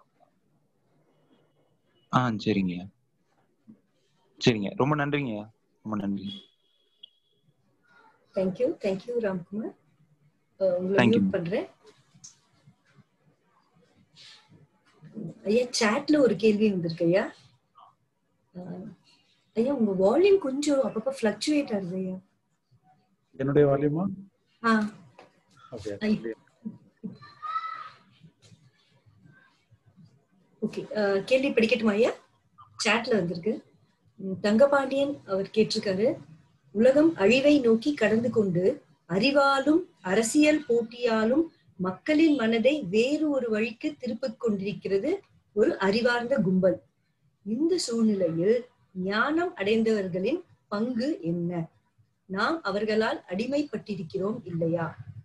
ஆ சரிங்க சரிங்க ரொம்ப நன்றிங்க ரொம்ப நன்றி தேங்க்யூ தேங்க்யூ ராம்குமார் அஹ் உங்களை Thank you. மியூட் பண்றேன் ஐயா சாட்ல ஒரு கேள்வி வந்திருக்கு ஐயா அஹ் ஐயா உங்க வால்யூம் கொஞ்சம் அப்பப்ப ஃபிளக்சுவேட் ஆகுது ஐயா என்னுடைய வால்யூமா ஆ ஓகே ஐ- ஓகே கேள்வி படிக்கட்டுமா ஐயா சாட்ல வந்திருக்கு ம், தங்கபாண்டியன் அவர் கேட்டிருக்காரு உலகம் அழிவை நோக்கி கடந்து கொண்டு அறிவாலும் அரசியல் போட்டியாலும் மக்களின் மனதை வேறு ஒரு வழிக்கு திருப்பிக் கொண்டிருக்கிறது ஒரு அறிவார்ந்த கும்பல் இந்த சூழ்நிலையில் ஞானம் அடைந்தவர்களின் பங்கு என்ன நாம் அவர்களால் அடிமைப்பட்டிருக்கிறோம் இல்லையா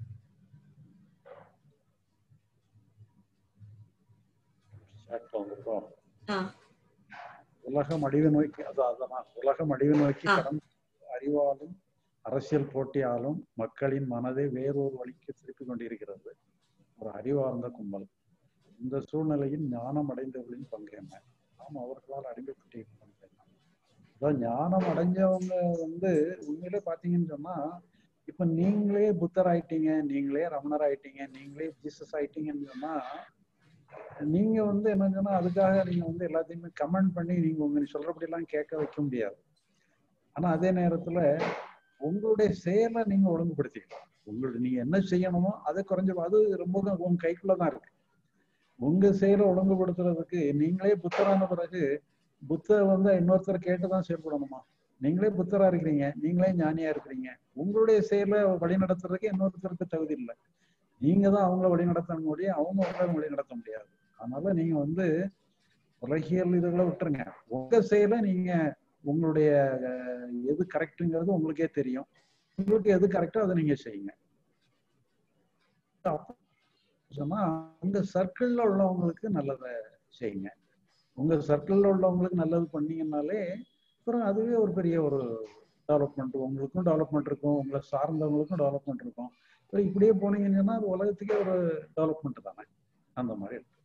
சாட்ல வந்துருக்கோம் ஆ உலகம் அழிவு நோக்கி அது அதான் உலகம் அழிவு நோக்கி ஆ. கடந்து அறிவாலும் அரசியல் போட்டியாலும் மக்களின் மனதை வேறொரு வழிக்கு திருப்பி கொண்டிருக்கிறது ஒரு அறிவார்ந்த கும்பல் இந்த சூழ்நிலையில் ஞானம் அடைந்தவர்களின் பங்கு என்ன நாம் அவர்களால் அடிமைப்பட்டிருக்கிறோம் அதான் ஞானம் அடைஞ்சவங்க வந்து உண்மையிலே பாத்தீங்கன்னு சொன்னா இப்ப நீங்களே புத்தர் ஆயிட்டீங்க நீங்களே ரமணர் ஆயிட்டீங்க நீங்களே ஜீசஸ் ஆயிட்டீங்கன்னு சொன்னா நீங்க வந்து என்ன சொன்னா அதுக்காக நீங்க வந்து எல்லாத்தையுமே கமெண்ட் பண்ணி நீங்க உங்க சொல்றபடி எல்லாம் கேட்க வைக்க முடியாது ஆனா அதே நேரத்துல உங்களுடைய செயலை நீங்க ஒழுங்குபடுத்திக்கலாம் உங்களுடைய நீங்க என்ன செய்யணுமோ அதை குறைஞ்ச அது ரொம்ப தான் உங்க கைக்குள்ளதான் இருக்கு உங்க செயலை ஒழுங்குபடுத்துறதுக்கு நீங்களே புத்தரான பிறகு புத்தர் வந்து இன்னொருத்தர் கேட்டுதான் செயல்படணுமா நீங்களே புத்தரா இருக்கிறீங்க நீங்களே ஞானியா இருக்கிறீங்க உங்களுடைய செயலை வழி நடத்துறதுக்கு இன்னொருத்தருக்கு தகுதி இல்லை நீங்க தான் அவங்கள வழி நடத்த முடியும் அவங்க உங்களை வழி நடத்த முடியாது அதனால நீங்க வந்து உலகியல் இதுகளை விட்டுருங்க உங்க செயலை நீங்க உங்களுடைய அஹ், எது கரெக்டுங்கிறது உங்களுக்கே தெரியும் உங்களுக்கு எது கரெக்டோ அதை நீங்க செய்யுங்க அப்ப சொன்னா உங்க சர்க்கிள்ல உள்ளவங்களுக்கு நல்லதை செய்யுங்க உங்க சர்க்கிள்ல உள்ளவங்களுக்கு நல்லது பண்ணீங்கன்னாலே அப்புறம் அதுவே ஒரு பெரிய ஒரு டெவலப்மெண்ட் உங்களுக்கும் டெவலப்மெண்ட் இருக்கும் உங்களை சார்ந்தவங்களுக்கும் டெவலப்மெண்ட் இருக்கும் அப்புறம் இப்படியே போனீங்கன்னு சொன்னா அது உலகத்துக்கே ஒரு டெவலப்மெண்ட் தானே அந்த மாதிரி இருக்கு.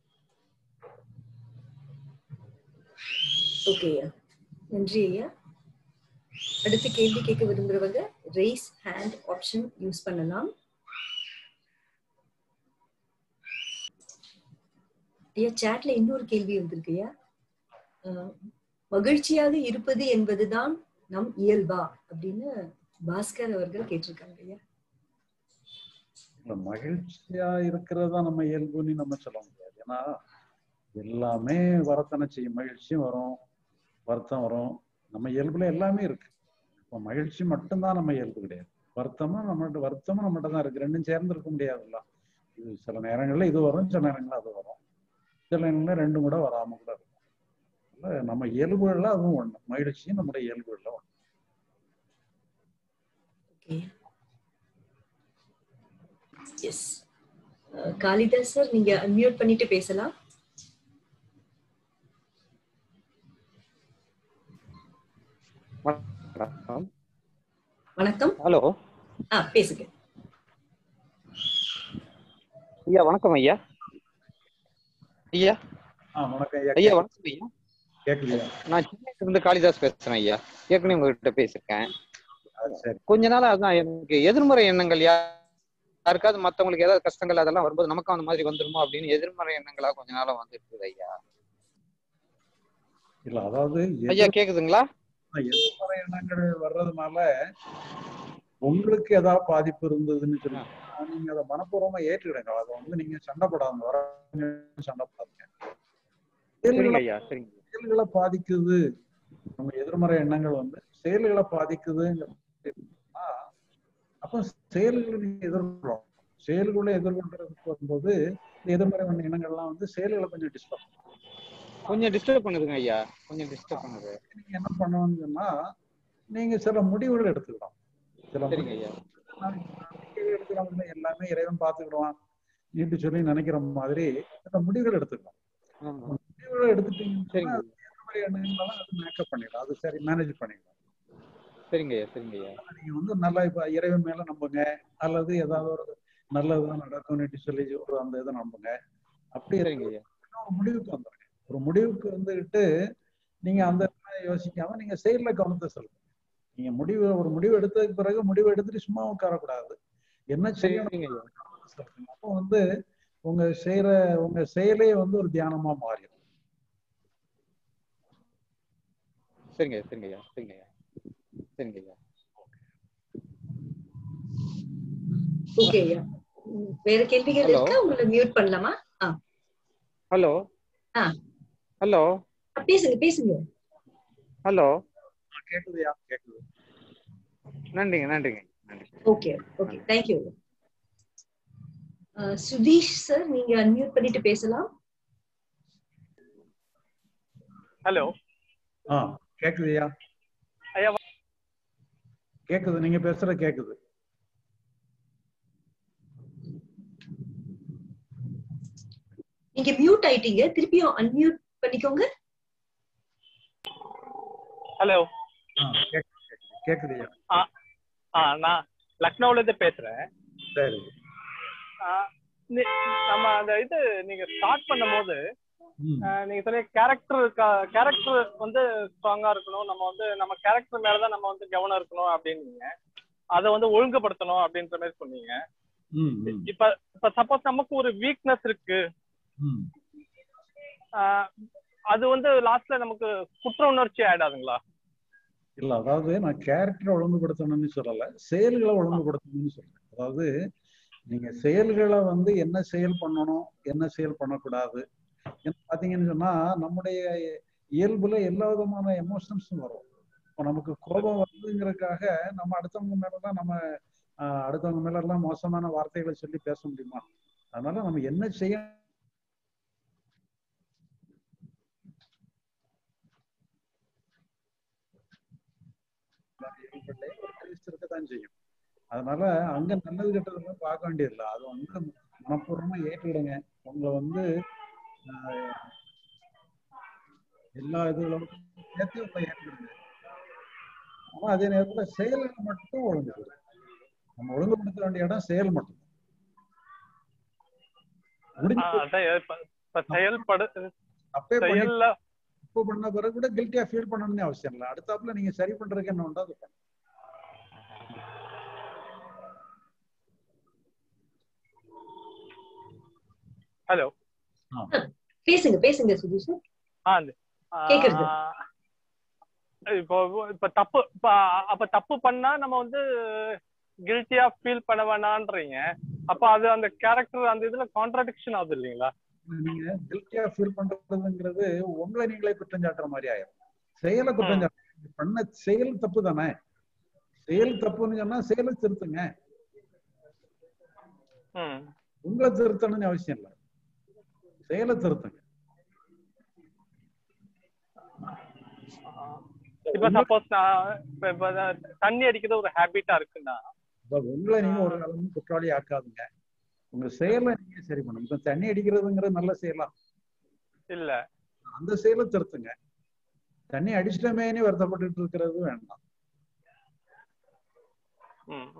ஓகே ஐயா நன்றி ஐயா அடுத்த கேள்வி கேட்க விரும்புறவங்க ரேஸ் ஹேண்ட் ஆப்ஷன் யூஸ் பண்ணலாம் ஐயா சாட்ல இன்னொரு கேள்வி வந்திருக்கு ஐயா அஹ், மகிழ்ச்சியாக இருப்பது என்பதுதான் நம் இயல்பா அப்படின்னு பாஸ்கர் அவர்கள் கேட்டிருக்காங்க ஐயா இல்ல, மகிழ்ச்சியா இருக்கிறதா நம்ம இயல்புன்னு நம்ம சொல்ல முடியாது ஏன்னா எல்லாமே வரத்தனை செய்யும் மகிழ்ச்சியும் வரும் வருத்தம் வரும் நம்ம இயல்புல எல்லாமே இருக்கு இப்போ மகிழ்ச்சி மட்டும்தான் நம்ம இயல்பு கிடையாது வருத்தமும் நம்மகிட்ட வருத்தமும் நம்மகிட்ட தான் இருக்கு ரெண்டும் சேர்ந்து இருக்க முடியாதுல்ல இது சில நேரங்கள்ல இது வரும் சில நேரங்கள்ல அது வரும் சில நேரங்கள்ல ரெண்டும் கூட வராம கூட இருக்கும் அதனால நம்ம இயல்புகள்ல அதுவும் ஒண்ணு மகிழ்ச்சியும் நம்முடைய இயல்புகள்ல ஒண்ணு ஓகே எஸ் காளிதாஸ் சார் நீங்க அன்மியூட் பண்ணிட்டு பேசலாம் வணக்கம் ஹலோ ஆ பேசுங்க ஐயா வணக்கம் ஐயா ஐயா ஆ வணக்கம் ஐயா ஐயா வணக்கம் ஐயா கேட்கலையா நான் சென்னையில இருந்து காளிதாஸ் பேசுறேன் ஐயா ஏற்கனவே உங்ககிட்ட பேசியிருக்கேன் அது சரி கொஞ்ச நாள் அதான் எனக்கு எதிர்மறை எண்ணங்கள் யா- யாருக்காவது மத்தவங்களுக்கு ஏதாவது கஷ்டங்கள் அதெல்லாம் வரும்போது நமக்கும் அந்த மாதிரி வந்துருமோ அப்படின்னு எதிர்மறை எண்ணங்களா கொஞ்ச நாளா வந்துட்டு இருக்குது ஐயா இல்ல அதாவது ஐயா கேக்குதுங்களா எதிர்மறை எண்ணங்கள் வர்றதுனால உங்களுக்கு ஏதாவது பாதிப்பு இருந்ததுன்னு சொல்லி நீங்க அதை மனப்பூர்வமா ஏற்றுக்கிடுங்க அதை வந்து நீங்க சண்டைப்படாம வர சண்டைப்படாதீங்க சரிங்க செயல்களை ஐயா சரிங்க செயல்களை பாதிக்குது நம்ம எதிர்மறை எண்ணங்கள் வந்து செயல்களை பாதிக்குதுங்கிறா அப்ப செயல்களை நீங்க எதிர்கொள்ளணும் செயல்களை எதிர்கொள்றதுக்கு வரும்போது இந்த எதிர்மறை எண்ணங்கள்லாம் வந்து செயல்களை கொஞ்சம் டிஸ்டர்ப் கொஞ்சம் டிஸ்டர்ப் பண்ணுதுங்க ஐயா கொஞ்சம் டிஸ்டர்ப் பண்ணுது நீங்க என்ன பண்ணணும்னு சொன்னா நீங்க சில முடிவுகள் எடுத்துக்கலாம் சில சரிங்க ஐயா முடிவுகள் எடுக்கிறவங்க எல்லாமே இறைவன் பார்த்துக்கிடுவான் நீட்டு சொல்லி நினைக்கிற மாதிரி சில முடிவுகள் எடுத்துக்கலாம் ஆமா முடிவுகளை எடுத்துட்டீங்கன்னா சரிங்க அது எந்த மாதிரி எண்ணங்களாலும் அது மேக்கப் பண்ணிடலாம் அது சரி மேனேஜ் பண்ணிடலாம் சரிங்க ஐயா சரிங்க ஐயா நீங்க வந்து நல்லா இப்ப இறைவன் மேல நம்புங்க அல்லது ஏதாவது ஒரு நல்லதுதான் நடக்கும்னு சொல்லி ஒரு அந்த இதை நம்புங்க அப்படி சரிங்க ஐயா ஒரு முடிவுக்கு வந்துருங்க ஒரு முடிவுக்கு வந்துகிட்டு நீங்க அந்த மாதிரி யோசிக்காம நீங்க செயல்ல கவனத்தை செலுத்துங்க நீங்க முடிவு ஒரு முடிவு எடுத்ததுக்கு பிறகு முடிவு எடுத்துட்டு சும்மா உட்காரக்கூடாது என்ன செய்யணும் சரிங்க ஐயா செலுத்துங்க. அப்போ வந்து உங்க செய்யற உங்க செயலே வந்து ஒரு தியானமா மாறிடும் சரிங்க ஐயா சரிங்க ஐயா சரிங்க ஐயா சரிங்க ஐயா ஓகே ஐயா ம், வேற கேள்விகள் Hello. இருக்கா உங்களை மியூட் பண்ணலாமா ஆ ஹலோ ஆ. ஹலோ பேசுங்க பேசுங்க ஹலோ கேக்குதுயா கேக்குது நன்றிங்க நன்றிங்க நன்றி okay okay thank you Sudheesh sir நீங்க அன்மியூட் பண்ணிட்டு பேசலாம் ஹலோ ஆ கேக்குதுயா ஐயா, கேக்குது நீங்க பேசுற கேக்குது நீங்க மியூட் ஆயிட்டீங்க திருப்பியும் அன்மியூட் பண்ணிக்கோங்க ஹலோ ஆ கேக்குது கேக்குது. கேக்குதுயா ஆ நான் லக்னோல இருந்து பேசுறேன் சரி ஆ, நி- நம்ம அந்த இது நீங்க ஸ்டார்ட் பண்ணும்போது ம் ஆ, நீங்க சொன்னீங்க கேரக்டர் கேரக்டர் வந்து ஸ்ட்ராங்கா இருக்கணும் நம்ம வந்து நம்ம கேரக்டர் மேலதான் நம்ம வந்து கவனம் இருக்கணும் அப்படின்னீங்க அதை வந்து ஒழுங்குபடுத்தணும் அப்படின்ற மாதிரி சொன்னீங்க ம் ம், இப்ப இப்ப சப்போஸ் நமக்கு ஒரு வீக்னஸ் இருக்கு ம் ஆ, அது வந்து லாஸ்ட்ல நமக்கு குற்ற உணர்ச்சி ஆயிடாதுங்களா இல்ல அதாவது நான் கேரக்டரை ஒழுங்குபடுத்தணும்னு சொல்லல செயல்களை ஒழுங்குபடுத்தணும்னு சொல்றேன் அதாவது நீங்க செயல்களை வந்து என்ன செயல் பண்ணணும் என்ன செயல் பண்ணக்கூடாது ஏன்னா பாத்தீங்கன்னு சொன்னா நம்முடைய இயல்புல எல்லா விதமான எமோஷன்ஸும் வரும் இப்போ நமக்கு கோபம் வருதுங்கிறதுக்காக நம்ம அடுத்தவங்க மேலதான் நம்ம ஆஹ், அடுத்தவங்க மேல எல்லாம் மோசமான வார்த்தைகளை சொல்லி பேச முடியுமா அதனால நம்ம என்ன செய்ய இயல்புல ஒரு taste இருக்கத்தான் செய்யும் அதனால அங்க நல்லது கெட்டதெல்லாம் பார்க்க வேண்டியதில்லை அது வந்து மனப்பூர்வமா ஏற்றுடுங்க உங்களை வந்து ஆஹ், எல்லா இதுகளும் சேர்த்து உங்களை ஏற்றுக்கிடுங்க ஆனா அதே நேரத்துல செயல்களை மட்டும் ஒழுங்குபடுது நம்ம ஒழுங்குபடுத்த வேண்டிய இடம் செயல் மட்டும் முடிஞ்சு ஆஹ் அதான் இப்ப இப்ப செயல்படு அப்பே பண்ணி செயல்ல தப்பு பண்ண பிறகு கூட கில்ட்டியா ஃபீல் பண்ணணும்னு அவசியம் இல்லை அடுத்தாப்புல நீங்க சரி பண்றதுக்கு என்ன உண்டோ அது பண்ணுங்க. ஹலோ பேசுங்க பேசுங்க சுதீஷ் ஆ அந்த- ஆ, கேக்குறது. இப்போ இப்ப தப்பு இப்ப அப்ப தப்பு பண்ணா நம்ம வந்து கில்ட்டியா ஃபீல் பண்ண வேணான்றீங்க அப்ப அது அந்த கேரக்டர் அந்த இதுல கான்ட்ராடிக்ஷன் ஆகுது இல்லைங்களா நீங்க கில்ட்டியா ஃபீல் பண்றதுங்கிறது உங்களை நீங்களே குற்றம் சாட்டுற மாதிரி ஆயிரும் செயலை குற்றம் சாட்டு பண்ண செயல் தப்பு தானே செயல் தப்புன்னு சொன்னா செயலை திருத்துங்க ம் உங்களை திருத்தணும்னு அவசியம் இல்லை செயலை திருத்துங்க இப்ப சப்போஸ் நான் இப்ப இப்ப நான் தண்ணி அடிக்கிறது ஒரு ஹேபிட்டா இருக்குன்னா இப்ப உங்களை நீங்க ஒரு காலமும் குற்றவாளி ஆக்காதுங்க உங்க செயலை நீங்க சரி பண்ணுங்க இப்ப தண்ணி அடிக்கிறதுங்கிறது நல்ல செயலா இல்ல அந்த செயலை திருத்துங்க தண்ணி அடிச்சிட்டமேனே வருத்தப்பட்டுட்டு இருக்கிறது வேண்டாம் ம்.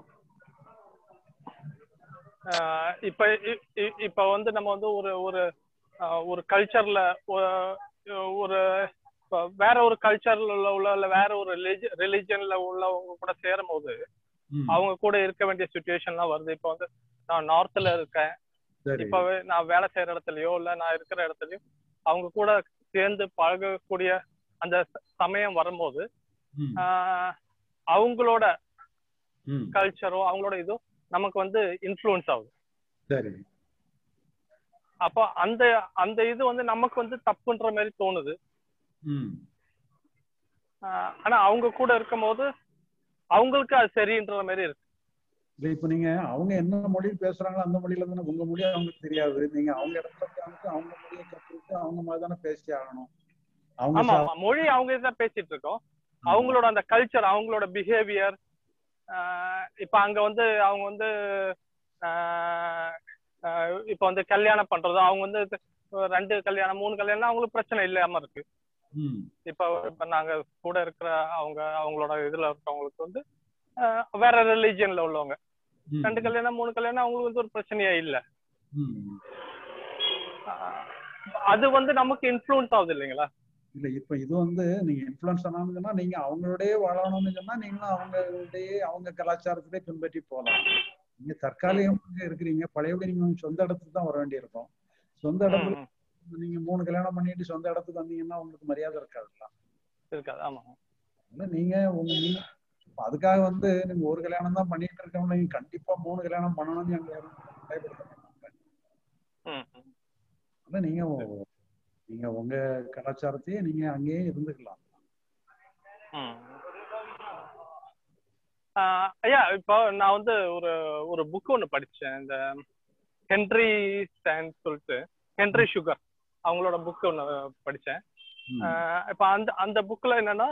ஆஹ் இப்ப இ- இ- இப்ப வந்து நம்ம வந்து ஒரு ஒரு ஆஹ் ஒரு கல்ச்சர்ல ஒரு இப்ப வேற ஒரு கல்ச்சர்ல உள்ள உள்ள இல்ல வேற ஒரு ரிலிஜன்ல உள்ளவங்க கூட சேரும் போது ம், அவங்க கூட இருக்க வேண்டிய சுச்சுவேஷன்லாம் வருது இப்ப வந்து நான் நார்த்ல இருக்கேன் சரி இப்பவே நான் வேலை செய்யற இடத்துலயோ இல்ல நான் இருக்கிற இடத்துலயோ அவங்க கூட சேர்ந்து பழகக்கூடிய அந்த ச- சமயம் வரும்போது ம், ஆஹ் அவங்களோட ம், கல்ச்சரோ அவங்களோட இதோ நமக்கு வந்து இன்ஃப்ளூயன்ஸ் ஆகுது சரி அப்போ அந்த அந்த இது வந்து நமக்கு வந்து தப்புன்ற மாதிரி தோணுது ம் ஆஹ் ஆனா அவங்க கூட இருக்கும்போது அவங்களுக்கு அது சரின்ற மாதிரி இருக்கு இல்ல இப்ப நீங்க அவங்க என்ன மொழி பேசுறாங்களோ அந்த மொழியில தானே உங்க மொழி அவங்களுக்கு தெரியாது நீங்க அவங்க இடத்துல உட்கார்ந்துட்டு அவங்க மொழியை கத்துக்கிட்டு அவங்க மாதிரி தானே பேசி ஆகணும் அவங்க ஆமா சா- ஆமா மொழி அவங்க தான் பேசிட்டு இருக்கோம் அவங்களோட அந்த கல்ச்சர் அவங்களோட பிஹேவியர் இப்ப அங்க வந்து அவங்க வந்து ஆஹ் ஆஹ் இப்ப வந்து கல்யாணம் பண்றது அவங்க வந்து ரெண்டு கல்யாணம் மூணு கல்யாணம் அவங்களுக்கு பிரச்சனை இல்லாம இருக்கு ம், இப்ப இப்ப நாங்க கூட இருக்கிற அவங்க அவங்களோட இதுல இருக்கவங்களுக்கு வந்து ஆஹ் வேற ரிலிஜியன்ல உள்ளவங்க ம், ரெண்டு கல்யாணம் மூணு கல்யாணம் அவங்களுக்கு வந்து ஒரு பிரச்சனையே இல்ல ம். ஆஹ் அது வந்து நமக்கு இன்ஃப்ளூயன்ஸ் ஆகுது இல்லைங்களா இல்ல இப்ப இது வந்து நீங்க இன்ஃபுளுன்ஸ் ஆனான்னு சொன்னா நீங்க அவங்களோடய வாழணும்னு சொன்னா நீங்களும் அவங்களுடைய அவங்க கலாச்சாரத்திலே பின்பற்றி போகலாம் நீங்க தற்காலிகமாக இருக்கிறீங்க பழையபடி நீங்க உங்க சொந்த இடத்துக்கு தான் வர வேண்டியிருக்கும் சொந்த இடத்துல ம், நீங்க மூணு கல்யாணம் பண்ணிட்டு சொந்த இடத்துக்கு வந்தீங்கன்னா உங்களுக்கு மரியாதை இருக்காதுல்ல இருக்காது ஆமா அதனால நீங்க உங்க நீங்க இப்ப அதுக்காக வந்து நீங்க ஒரு கல்யாணம் தான் பண்ணிட்டு இருக்கவங்க நீங்க கண்டிப்பா மூணு கல்யாணம் பண்ணணும்னு எங்க யாரும் பயப்படுத்த மாட்டாங்க ம், ம். அதனால நீங்க உ- நீங்க உங்க கலாச்சாரத்தையே நீங்க அங்கேயே இருந்துக்கலாம் ம். ஆஹ் ஐயா இப்போ நான் வந்து ஒரு ஒரு புக் ஒன்று படிச்சேன் இந்த ஹென்ரி ஸ்டான் சொல்லிட்டு ஹென்ரி சுகர் அவங்களோட புக் ஒன்று படிச்சேன் ம், ஆஹ் இப்போ அந்த அந்த புக்ல என்னன்னா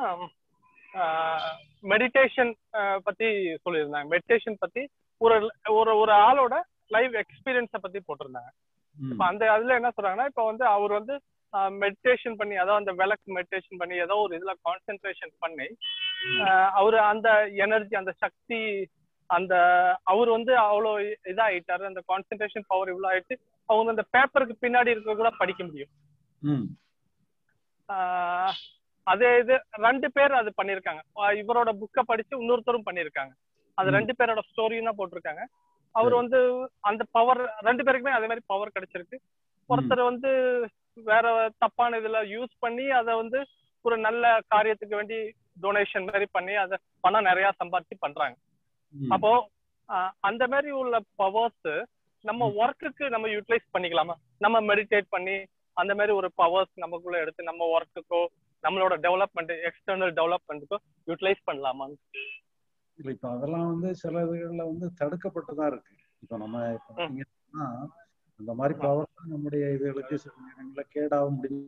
மெடிடேஷன் பத்தி சொல்லியிருந்தாங்க மெடிடேஷன் பத்தி ஒரு ஒரு ஒரு ஆளோட லைவ் எக்ஸ்பீரியன்ஸை பத்தி போட்டிருந்தாங்க ம், இப்ப அந்த அதுல என்ன சொல்றாங்கன்னா இப்ப வந்து அவர் வந்து மெடிடேஷன் பண்ணி அதாவது அந்த விளக்கு மெடிடேஷன் பண்ணி ஏதோ ஒரு இதுல கான்சென்ட்ரேஷன் பண்ணி ஆஹ் அவரு அந்த எனர்ஜி அந்த சக்தி அந்த அவர் வந்து அவ்வளோ இதாயிட்டாரு அந்த கான்சென்ட்ரேஷன் பவர் இவ்வளோ ஆயிட்டு அவங்க அந்த பேப்பருக்கு பின்னாடி இருக்க கூட படிக்க முடியும் ம், ஆஹ் அதே இது ரெண்டு பேர் அது பண்ணிருக்காங்க ஆஹ் இவரோட புக்கை படிச்சு இன்னொருத்தரும் பண்ணிருக்காங்க அது ம். ரெண்டு பேரோட ஸ்டோரியும் தான் போட்டிருக்காங்க அவர் வந்து அந்த பவர் ரெண்டு பேருக்குமே அதே மாதிரி பவர் கிடைச்சிருக்கு ஒருத்தர் வந்து வேற தப்பான இதுல யூஸ் பண்ணி அதை வந்து ஒரு நல்ல காரியத்துக்கு வேண்டி டொனேஷன் மாதிரி பண்ணி அதை பணம் நிறைய சம்பாதிச்சு பண்றாங்க ம். அப்போ ஆஹ் அந்த மாதிரி உள்ள பவர்ஸ் நம்ம ஒர்க்குக்கு நம்ம யூட்டிலைஸ் பண்ணிக்கலாமா நம்ம மெடிடேட் பண்ணி அந்த மாதிரி ஒரு பவர்ஸ் நமக்குள்ள எடுத்து நம்ம ஒர்க்குக்கோ நம்மளோட டெவலப்மெண்ட் எக்ஸ்டர்னல் டெவலப்மெண்ட்டுக்கும் யூட்டிலைஸ் பண்ணலாமான்னு இல்ல இப்ப அதெல்லாம் வந்து சில இதுகள்ல வந்து தடுக்கப்பட்டுதான் இருக்கு இப்ப நம்ம இப்ப ம். பாத்தீங்கன்னா அந்த மாதிரி பவர் தான் நம்முடைய இதுகளுக்கு சில நேரங்கள்ல கேடாக முடியும்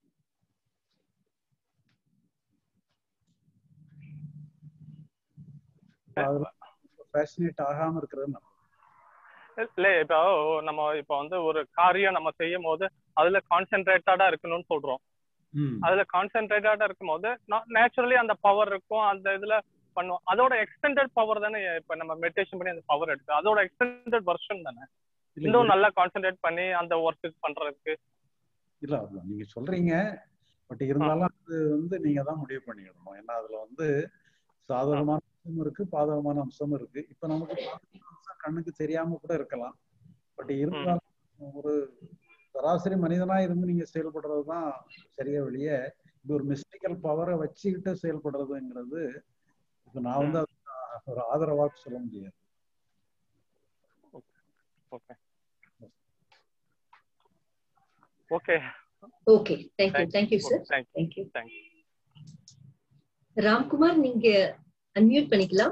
ஃபேசினேட் ஆகாம இருக்கிறது நல்லது இல்ல இப்போ நம்ம இப்போ வந்து ஒரு காரியம் நம்ம செய்யும் போது அதுல கான்சென்ட்ரேட்டடா இருக்கணும்னு சொல்றோம் ம். அதுல கான்சென்ட்ரேட்டடா இருக்கும் போது நேச்சுரலி அந்த பவர் இருக்கும் அந்த இதுல பண்ணுவோம் அதோட எக்ஸ்டெண்டட் பவர் தானே இப்ப நம்ம மெடிடேஷன் பண்ணி அந்த பவர் எடுத்து அதோட எக்ஸ்டெண்டட் வெர்ஷன் தானே இல்ல, இன்னும் நல்லா கான்சென்ட்ரேட் பண்ணி அந்த ஒர்க்கு பண்றதுக்கு இல்ல அது நீங்க சொல்றீங்க பட் இருந்தாலும் அது வந்து நீங்க தான் முடிவு பண்ணிடணும் ஏன்னா அதுல வந்து சாதகமான அம்சம் இருக்கு பாதகமான அம்சம் இருக்கு இப்ப நமக்கு பாதகமான அம்சம் கண்ணுக்கு தெரியாம கூட இருக்கலாம் பட் இருந்தாலும் ஒரு சராசரி மனிதனா இருந்து நீங்க செயல்படுறதுதான் சரியா வெளிய இது ஒரு மிஸ்டிக்கல் பவரை வச்சுக்கிட்டு செயல்படுறதுங்கிறது இப்ப நான் வந்து அதுக்கு ஒரு ஆதரவாக சொல்ல முடியாது okay okay okay thank you thank you sir thank you thank you thank you Ramkumar நீங்க அன்மியூட் பண்ணிக்கலாம்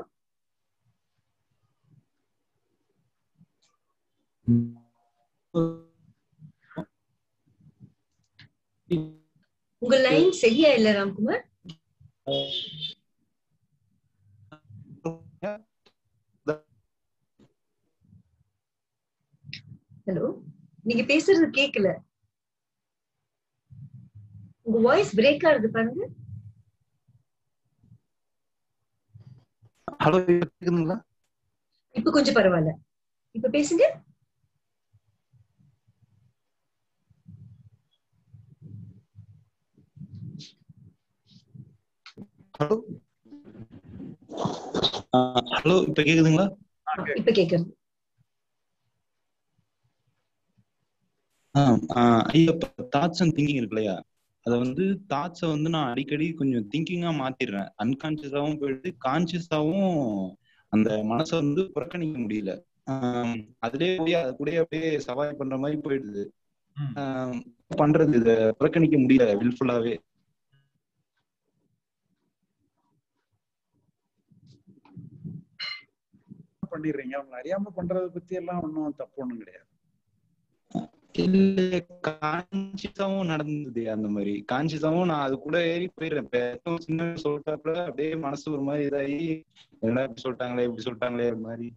உங்க லைன் சரியா இல்ல ராம்குமார் ஹலோ நீங்க பேசுறது கேக்கல உங்க வாய்ஸ் பிரேக் ஆகுது பாருங்க ஹலோ கேக்குதுங்களா இப்ப கொஞ்சம் பரவாயில்ல இப்ப பேசுங்க ஹலோ ஹலோ இப்ப கேக்குதுங்களா இப்ப கேக்குது ஐயா தாட்ஸ் அண்ட் திங்கிங் இருக்கு இல்லையா அதை வந்து தாட்ஸை வந்து நான் அடிக்கடி கொஞ்சம் திங்கிங்கா மாத்திடுறேன் அன்கான்சியஸாவும் போயிடுது கான்சியஸாவும் அந்த மனசை வந்து புறக்கணிக்க முடியல ஆஹ் அதுலயே போய் அது கூட அப்படியே சவாரி பண்ற மாதிரி போயிடுது ம். ஆஹ் பண்றது இத புறக்கணிக்க முடியல வில்ஃபுல்லாவே பண்ணிடுறீங்க அவங்க அறியாம பண்றதை பத்தி எல்லாம் ஒன்றும் தப்பு ஒண்ணும் கிடையாது இல்ல கான்சியஸாவும் நடந்தது அந்த மாதிரி கான்சியஸாவும் நான் அது கூட ஏறி போயிடுறேன் இப்ப ஏதோ சின்ன சொல்லிட்டாப்புல அப்படியே மனசு ஒரு மாதிரி இதாகி என்னடா இப்படி சொல்லிட்டாங்களே இப்படி சொல்லிட்டாங்களே ஒரு மாதிரி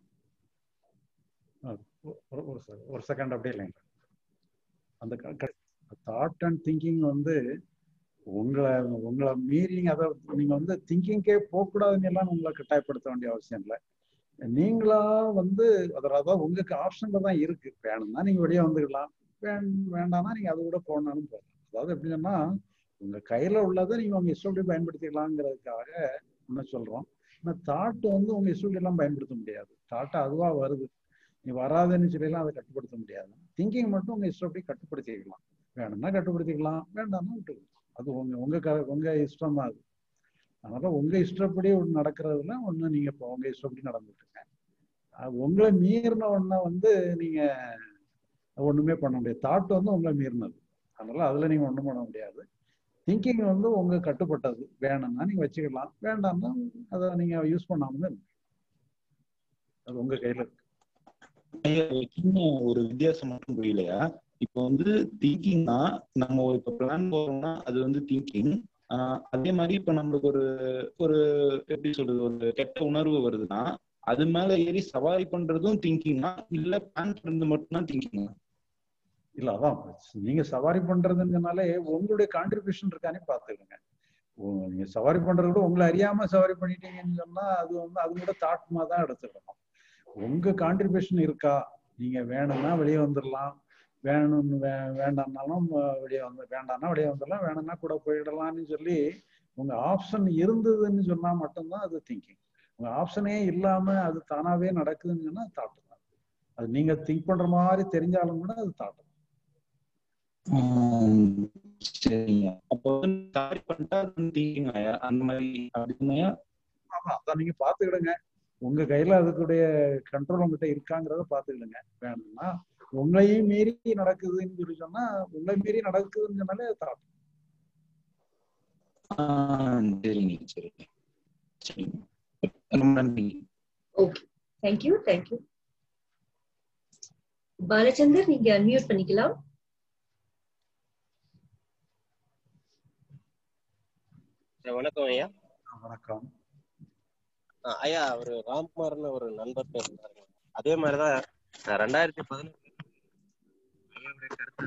ஒரு ஒரு செ- ஒரு செகண்ட் அப்படியே இல்லைங்க அந்த தாட் அண்ட் திங்கிங் வந்து உங்களை உங்களை மீறி அதை நீங்க வந்து திங்கிங்கே போகக்கூடாதுன்னு எல்லாம் உங்களை கட்டாயப்படுத்த வேண்டிய அவசியம் இல்லை நீங்களா வந்து அதாவது உங்களுக்கு ஆப்ஷன்ல தான் இருக்கு வேணும்னா நீங்க வெளியே வந்துக்கலாம் வேண் வேண்டாம்னா நீங்க அது கூட போனாலும் போகலாம் அதாவது எப்படின்னா உங்க கையில உள்ளதை நீங்க உங்க இஷ்டப்படி பயன்படுத்திக்கலாங்கிறதுக்காக என்ன சொல்றோம் ஆனா தாட் வந்து உங்க இஷ்டப்படி எல்லாம் பயன்படுத்த முடியாது தாட் அதுவா வருது நீ வராதுன்னு சொல்லிலாம் அதை கட்டுப்படுத்த முடியாது திங்கிங் மட்டும் உங்க இஷ்டப்படி கட்டுப்படுத்திக்கலாம் வேணும்னா கட்டுப்படுத்திக்கலாம் வேண்டாம்னா விட்டுக்கலாம் அது உங்க உங்க க- உங்க இஷ்டம் தான் அது அதனால உங்க இஷ்டப்படி ஒண்ணு நடக்கிறதுல ஒண்ணு நீங்க இப்போ உங்க இஷ்டப்படி நடந்துட்டுங்க அது உங்களை மீறின ஒண்ண வந்து நீங்க ஒண்ணுமே பண்ண முடியாது தாட் வந்து உங்களை மீறினது அதனால அதுல நீங்க ஒண்ணும் பண்ண முடியாது திங்கிங் வந்து உங்க கட்டுப்பட்டது வேணும்னா நீங்க வச்சுக்கலாம் வேண்டாம்னா அதை நீங்க யூஸ் பண்ணாம இருங்க அது உங்க கையில இருக்கு ஐயா, ஒரு சின்ன ஒரு வித்தியாசம் மட்டும் புரியலையா இப்போ வந்து திங்கிங்னா நம்ம ஒரு இப்ப பிளான் போறோம்னா அது வந்து திங்கிங் அதே மாதிரி இப்ப நம்மளுக்கு ஒரு ஒரு எப்படி சொல்றது ஒரு கெட்ட உணர்வு வருதுன்னா அது மேல ஏறி சவாரி பண்றதும் திங்கிங்கா இல்ல பிளான் பண்றது மட்டும்தான் திங்கிங்கா இல்ல அதான் நீங்க சவாரி பண்றதுனாலே உங்களுடைய கான்ட்ரிபியூஷன் இருக்கானே பாத்துக்கோங்க உ- நீங்க சவாரி பண்றது கூட உங்களை அறியாம சவாரி பண்ணிட்டீங்கன்னு சொன்னா அது வந்து அது கூட தாட்மா தான் எடுத்துக்கணும் உங்க கான்ட்ரிபியூஷன் இருக்கா நீங்க வேணும்னா வெளியே வந்துடலாம் வேணும்னு வே வேண்டாம்னாலும் அஹ், வெளியே வந்து வேண்டாம்னா வெளியே வந்துடலாம் வேணும்னா கூட போயிடலாம்னு சொல்லி உங்க ஆப்ஷன் இருந்ததுன்னு சொன்னா மட்டும்தான் அது திங்கிங் உங்க ஆப்ஷனே இல்லாம அது தானாவே நடக்குதுன்னு சொன்னா தாட்டு தான் அது நீங்க திங்க் பண்ற மாதிரி தெரிஞ்சாலும் கூட அது தாட்டு சரிங்க அப்போ வந்து சவாரி பண்ணிட்டா திங்கிங் ஆயா அந்த மாதிரி அப்படின்னா ஆமா அதான் நீங்க பாத்துக்கிடுங்க உங்க கையில அதுக்குடைய கண்ட்ரோல் உங்ககிட்ட இருக்காங்கிறத பாத்துக்கிடுங்க வேணும்னா உங்களையும் மீறி நடக்குதுன்னு சொல்லி சொன்னா உங்களை மீறி நடக்குதுன்னு சொன்னாலே தாட் சரிங்க சரி சரிங்க ரொம்ப நன்றி ஓகே தேங்க்யூ தேங்க்யூ பாலச்சந்தர் நீங்க அன்மியூட் பண்ணிக்கலாம் வணக்கம் ஐயா வணக்கம் ஆ, ஐயா ஒரு ராம்குமார்னு ஒரு நண்பர் பேசுறாருங்க அதே மாதிரிதான் நான் ரெண்டாயிரத்தி பதினெட்டு ஐயாவுடைய கருத்தை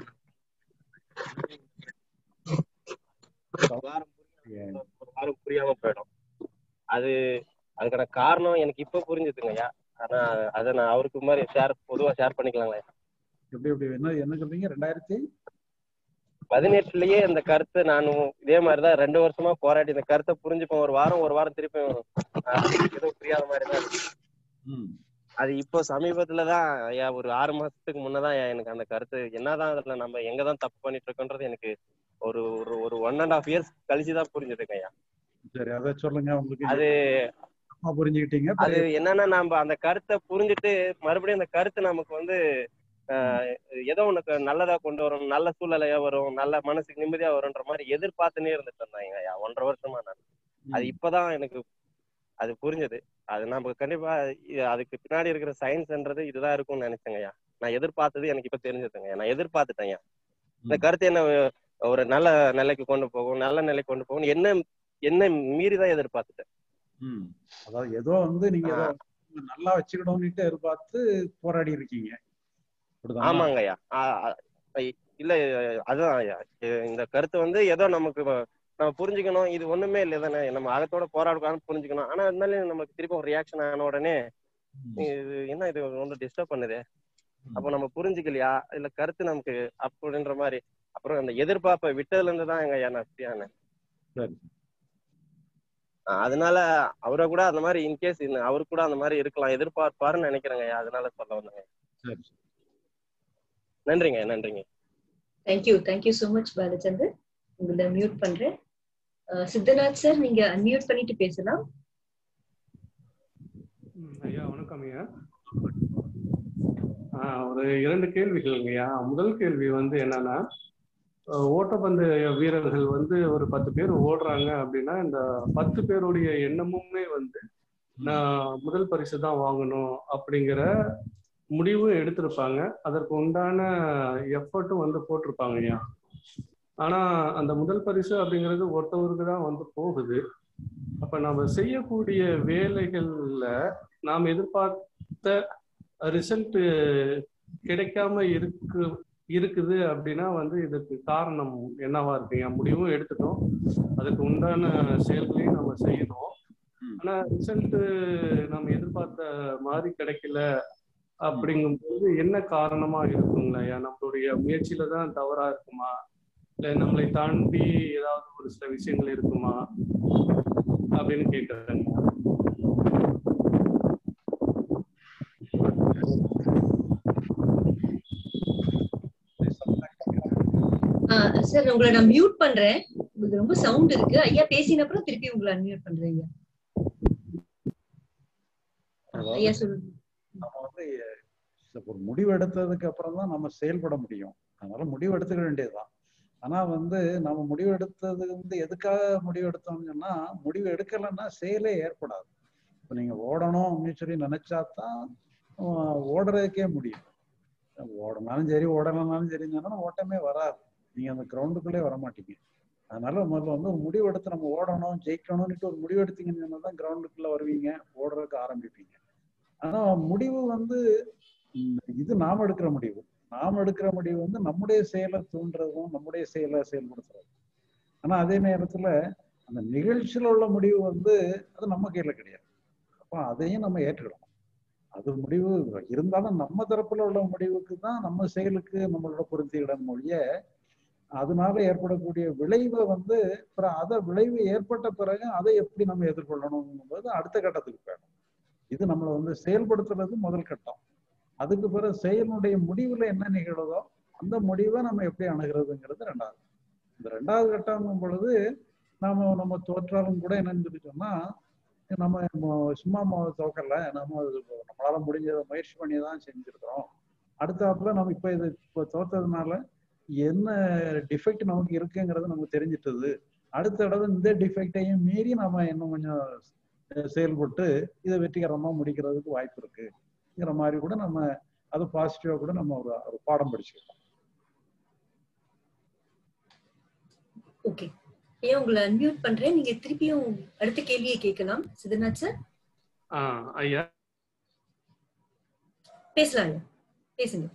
நான் ஒரு வாரம் புரியாம ஒரு வாரம் புரியாம போயிடும் அது அதுக்கான காரணம் எனக்கு இப்ப புரிஞ்சுதுங்க ஐயா ஆனா அதை நான் அவருக்கு மாதிரி ஷேர் பொதுவா ஷேர் பண்ணிக்கலாங்களா எப்படி எப்படி என்ன என்ன சொல்றீங்க ரெண்டாயிரத்தி பதினெட்டுலயே இந்த கருத்தை நானும் இதே மாதிரிதான் ரெண்டு வருஷமா போராடி இந்த கருத்தை புரிஞ்சுப்பேன் ஒரு வாரம் ஒரு வாரம் திருப்பி ஏதோ புரியாத மாதிரி தான் இருக்கு. ம் அது இப்போ சமீபத்துலதான் ஐயா ஒரு ஆறு மாசத்துக்கு முன்னதான் ஐயா எனக்கு அந்த கருத்து என்னதான் அதுல நம்ம எங்கதான் தப்பு பண்ணிட்டு இருக்கோன்றது எனக்கு ஒரு ஒரு ஒரு ஒன் அண்ட் ஹாஃப் இயர்ஸ் கழிச்சுதான் புரிஞ்சுதுங்க ஐயா சரி அதை சொல்லுங்க உங்களுக்கு அது தப்பா புரிஞ்சுக்கிட்டீங்க அது என்னன்னா நம்ம அந்த கருத்தை புரிஞ்சுட்டு மறுபடியும் அந்த கருத்து நமக்கு வந்து ஆஹ், ஏதோ உனக்கு நல்லதா கொண்டு வரும் நல்ல சூழ்நிலையா வரும் நல்ல மனசுக்கு நிம்மதியா வரும்ன்ற மாதிரி எதிர்பார்த்துனே இருந்துட்டு இருந்தாங்க ஐயா ஒன்றரை வருஷமா நான் அது இப்பதான் எனக்கு அது புரிஞ்சது அது நம்ம கண்டிப்பா இ- அதுக்கு பின்னாடி இருக்கிற சயின்ஸ்ன்றது இதுதான் இருக்கும்னு நினைச்சேங்க ஐயா நான் எதிர்பார்த்தது எனக்கு இப்ப தெரிஞ்சதுங்க நான் எதிர்பார்த்துட்டேன் ஐயா இந்த கருத்து என்ன ஒரு நல்ல நிலைக்கு கொண்டு போகும் நல்ல நிலைக்கு கொண்டு போகும் என்ன என்ன மீறி தான் எதிர்பார்த்துட்டேன் ம் அதாவது ஏதோ வந்து நீங்க ஏதோ நல்லா வச்சுக்கணும்னுட்டு எதிர்பார்த்து போராடி இருக்கீங்க அப்படிதானா? ஆமாங்க ஐயா ஆ, ஆ, ஐ- இல்ல அதுதான் ஐயா இ- இந்த கருத்து வந்து ஏதோ நமக்கு வ- நம்ம புரிஞ்சுக்கணும் இது ஒண்ணுமே இல்லை தானே நம்ம அகத்தோட போராடுக்கான்னு புரிஞ்சுக்கணும் ஆனா இருந்தாலும் நமக்கு திருப்பி ஒரு ரியாக்ஷன் ஆன உடனே இது என்ன இது ஒன்று டிஸ்டர்ப் பண்ணுது அப்போ நம்ம புரிஞ்சுக்கலையா இல்ல கருத்து நமக்கு அப்படின்ற மாதிரி அப்புறம் அந்த எதிர்பார்ப்பை விட்டதுல இருந்து தான் எங்க ஐயா நான் ஃப்ரீயானேன் சரி ஆ, அதனால அவரை கூட அந்த மாதிரி இன்கேஸ் அவரு கூட அந்த மாதிரி இருக்கலாம் எதிர்பார்ப்பாருன்னு நினைக்கிறேங்க ஐயா அதனால சொல்ல வந்தேங்க சரி நன்றிங்க நன்றிங்க thank you thank you so much Balachander உங்களை மியூட் பண்றேன் அஹ், சித்தநாத் சார் நீங்க அன்மியூட் பண்ணிட்டு பேசலாம் ம், ஐயா வணக்கம் ஐயா ஆ, ஒரு இரண்டு கேள்விகள் ஐயா முதல் கேள்வி வந்து என்னன்னா அஹ், ஓட்டப்பந்து வீரர்கள் வந்து ஒரு பத்து பேர் ஓடுறாங்க அப்படின்னா இந்த பத்து பேருடைய எண்ணமுமே வந்து நான் முதல் பரிசு தான் வாங்கணும் அப்படிங்கிற முடிவும் எடுத்திருப்பாங்க அதற்கு உண்டான எஃபர்ட்டும் வந்து போட்டிருப்பாங்க ஐயா ஆனா அந்த முதல் பரிசு அப்படிங்கிறது ஒருத்தவருக்கு தான் வந்து போகுது அப்ப நம்ம செய்யக்கூடிய வேலைகள்ல நாம் எதிர்பார்த்த ரிசல்ட் கிடைக்காம இருக்கு இருக்குது அப்படின்னா வந்து இதுக்கு காரணம் என்னவா இருக்குங்க முடிவும் எடுத்துட்டோம் அதுக்கு உண்டான செயல்களையும் நம்ம செய்யணும் ஆனா ரிசல்ட் நம்ம எதிர்பார்த்த மாதிரி கிடைக்கல அப்படிங்கும்போது என்ன காரணமா இருக்குங்களா ஐயா நம்மளுடைய முயற்சியில தான் தவறா இருக்குமா இல்ல நம்மளை தாண்டி ஏதாவது ஒரு சில விஷயங்கள் இருக்குமா அப்படின்னு கேட்கறேங்க சார் உங்களை நான் மியூட் பண்றேன் உங்களுக்கு ரொம்ப சவுண்ட் இருக்கு ஐயா பேசின அப்புறம் திருப்பி உங்களை அன்மியூட் பண்றேன் ஐயா ஐயா சொல்லுங்க நம்ம வந்து ஒரு முடிவு எடுத்ததுக்கு அப்புறம் தான் நம்ம செயல்பட முடியும் அதனால முடிவு எடுத்துக்க வேண்டியதுதான் ஆனா வந்து நம்ம முடிவு எடுத்தது வந்து எதுக்காக முடிவு எடுத்தோம்னு சொன்னா முடிவு எடுக்கலைன்னா செயலே ஏற்படாது இப்போ நீங்க ஓடணும் அப்படின்னு சொல்லி நினைச்சா தான் ஆஹ், ஓடுறதுக்கே முடியும் ஓடனாலும் சரி ஓடலைனாலும் சரின்னு சொன்னா ஓட்டமே வராது நீங்க அந்த கிரவுண்டுக்குள்ளே வர மாட்டீங்க அதனால முதல்ல வந்து ஒரு முடிவு எடுத்து நம்ம ஓடணும் ஜெயிக்கணும்னுட்டு ஒரு முடிவு எடுத்தீங்கன்னு சொன்னா தான் கிரவுண்டுக்குள்ள வருவீங்க ஓடுறதுக்கு ஆரம்பிப்பீங்க ஆனா முடிவு வந்து ம், இது நாம எடுக்கிற முடிவு நாம எடுக்கிற முடிவு வந்து நம்முடைய செயலை தூண்டுறதும் நம்முடைய செயலை செயல்படுத்துறதும் ஆனா அதே நேரத்துல அந்த நிகழ்ச்சியில உள்ள முடிவு வந்து அது நம்ம கையில கிடையாது அப்ப அதையும் நம்ம ஏற்றுக்கணும் அது முடிவு இருந்தாலும் நம்ம தரப்புல உள்ள முடிவுக்கு தான் நம்ம செயலுக்கு நம்மளோட பொருத்திக்கிடணும் மொழிய அதனால ஏற்படக்கூடிய விளைவை வந்து அப்புறம் அதை விளைவு ஏற்பட்ட பிறகு அதை எப்படி நம்ம எதிர்கொள்ளணுங்கும்போது அடுத்த கட்டத்துக்கு போயிடும் இது நம்மளை வந்து செயல்படுத்துறது முதல் கட்டம் அதுக்கு பிறகு செயலுடைய முடிவுல என்ன நிகழுதோ அந்த முடிவை நம்ம எப்படி அணுகிறதுங்கிறது ரெண்டாவது இந்த ரெண்டாவது கட்டங்கும் பொழுது நாம நம்ம தோற்றாலும் கூட என்னன்னு சொல்லி சொன்னா நம்ம ம- சும்மா ம- தோக்கல நம்ம அது நம்மளால முடிஞ்சதை முயற்சி பண்ணி தான் செஞ்சிருக்கிறோம் அடுத்தாப்புல நம்ம இப்ப இது இப்ப தோத்ததுனால என்ன டிஃபெக்ட் நமக்கு இருக்குங்கிறது நமக்கு தெரிஞ்சிட்டது அடுத்த தடவை இந்த டிஃபெக்டையும் மீறி நம்ம இன்னும் கொஞ்சம் அஹ், செயல்பட்டு இதை வெற்றிகரமா முடிக்கிறதுக்கு வாய்ப்பு இருக்குங்கிற மாதிரி கூட நம்ம அது பாசிட்டிவா கூட நம்ம ஒரு ஒரு பாடம் படிச்சுக்கலாம் ஓகே ஏன் உங்களை அன்மியூட் பண்றேன் நீங்க திருப்பியும் அடுத்த கேள்வியை கேட்கலாம் சிதநாத் சார் ஆ ஐயா பேசலாம் ஐயா. பேசுங்க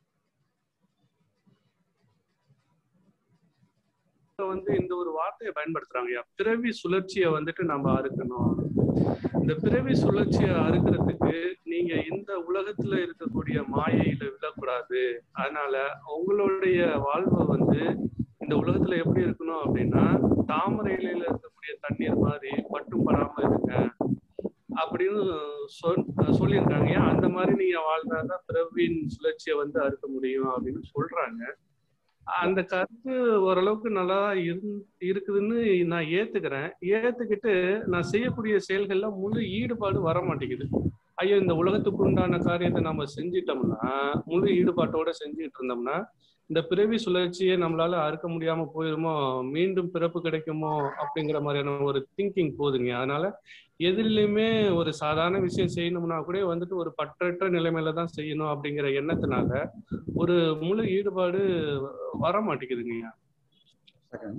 இப்ப வந்து இந்த ஒரு வார்த்தையை பயன்படுத்துறாங்க ஐயா பிறவி சுழற்சியை வந்துட்டு நம்ம அறுக்கணும் இந்த பிறவி சுழற்சியை அறுக்கிறதுக்கு நீங்க இந்த உலகத்துல இருக்கக்கூடிய மாயையில விழக்கூடாது அதனால உங்களுடைய வாழ்வு வந்து இந்த உலகத்துல எப்படி இருக்கணும் அப்படின்னா தாமரை இலையில இருக்கக்கூடிய தண்ணீர் மாதிரி பட்டும் படாம இருங்க அப்படின்னு சொல் சொல்லியிருக்காங்க ஏன் அந்த மாதிரி நீங்க வாழ்ந்தாதான் பிறவின் சுழற்சியை வந்து அறுக்க முடியும் அப்படின்னு சொல்றாங்க அந்த கருத்து ஓரளவுக்கு நல்லா இருந் இருக்குதுன்னு நான் ஏத்துக்கிறேன் ஏத்துக்கிட்டு நான் செய்யக்கூடிய செயல்கள்ல முழு ஈடுபாடு வர மாட்டேங்குது ஐயோ இந்த உலகத்துக்கு உண்டான காரியத்தை நம்ம செஞ்சிட்டோம்னா முழு ஈடுபாட்டோட செஞ்சுட்டு இருந்தோம்னா இந்த பிறவி சுழற்சியை நம்மளால அறுக்க முடியாம போயிருமோ மீண்டும் பிறப்பு கிடைக்குமோ அப்படிங்கிற மாதிரியான ஒரு திங்கிங் போகுதுங்க அதனால எதுலையுமே ஒரு சாதாரண விஷயம் செய்யணும்னா கூட வந்துட்டு ஒரு பற்றற்ற நிலைமையில தான் செய்யணும் அப்படிங்கிற எண்ணத்தினால ஒரு முழு ஈடுபாடு வர மாட்டேங்குதுங்க செகண்ட்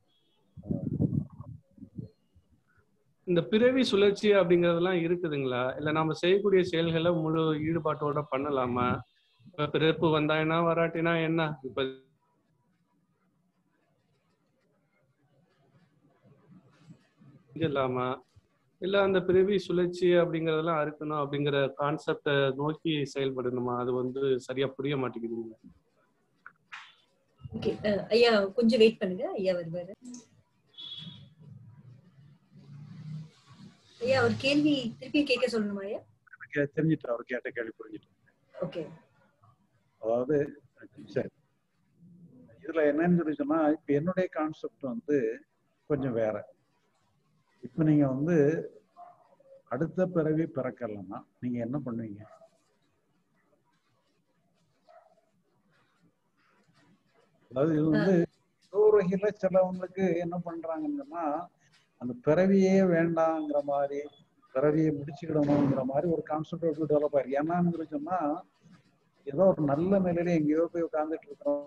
இந்த பிறவி சுழற்சி அப்படிங்கறதெல்லாம் இருக்குதுங்களா இல்ல நாம செய்யக்கூடிய செயல்களை முழு ஈடுபாட்டோட பண்ணலாமா இப்ப பிறப்பு வந்தா என்ன வராட்டினா என்ன இப்ப இல்லாமா இல்ல அந்த பிறவி சுழற்சி அப்படிங்கறதெல்லாம் அறுக்கணும் அப்படிங்கிற கான்செப்டை நோக்கி செயல்படணுமா அது வந்து சரியா புரிய மாட்டேங்குதுங்க ஓகே ஐயா கொஞ்சம் வெயிட் பண்ணுங்க ஐயா வருவாரு ஐயா ஒரு கேள்வி திருப்பி கேட்க சொல்லணுமா ஐயா எனக்கு தெரிஞ்சிட்டு அவர் கேட்ட கேள்வி புரிஞ்சிட்டு ஓகே அதாவது சரி இதுல என்னன்னு சொல்லி சொன்னா இப்ப என்னுடைய கான்செப்ட் வந்து கொஞ்சம் வேற இப்ப நீங்க வந்து அடுத்த பிறவி பிறக்கலன்னா நீங்க என்ன பண்ணுவீங்க அதாவது இது வந்து ஏதோ ஒரு வகையில சிலவங்களுக்கு என்ன பண்றாங்கன்னு சொன்னா அந்த பிறவியே வேண்டாங்கிற மாதிரி பிறவியை முடிச்சுக்கிடணுங்கிற மாதிரி ஒரு கான்செப்ட் எப்படி டெவலப் ஆயிருக்கு ஏன்னான்னு சொல்லி சொன்னா ஏதோ ஒரு நல்ல நிலையில எங்கேயோ போய் உட்கார்ந்துட்டு இருக்கிறோம்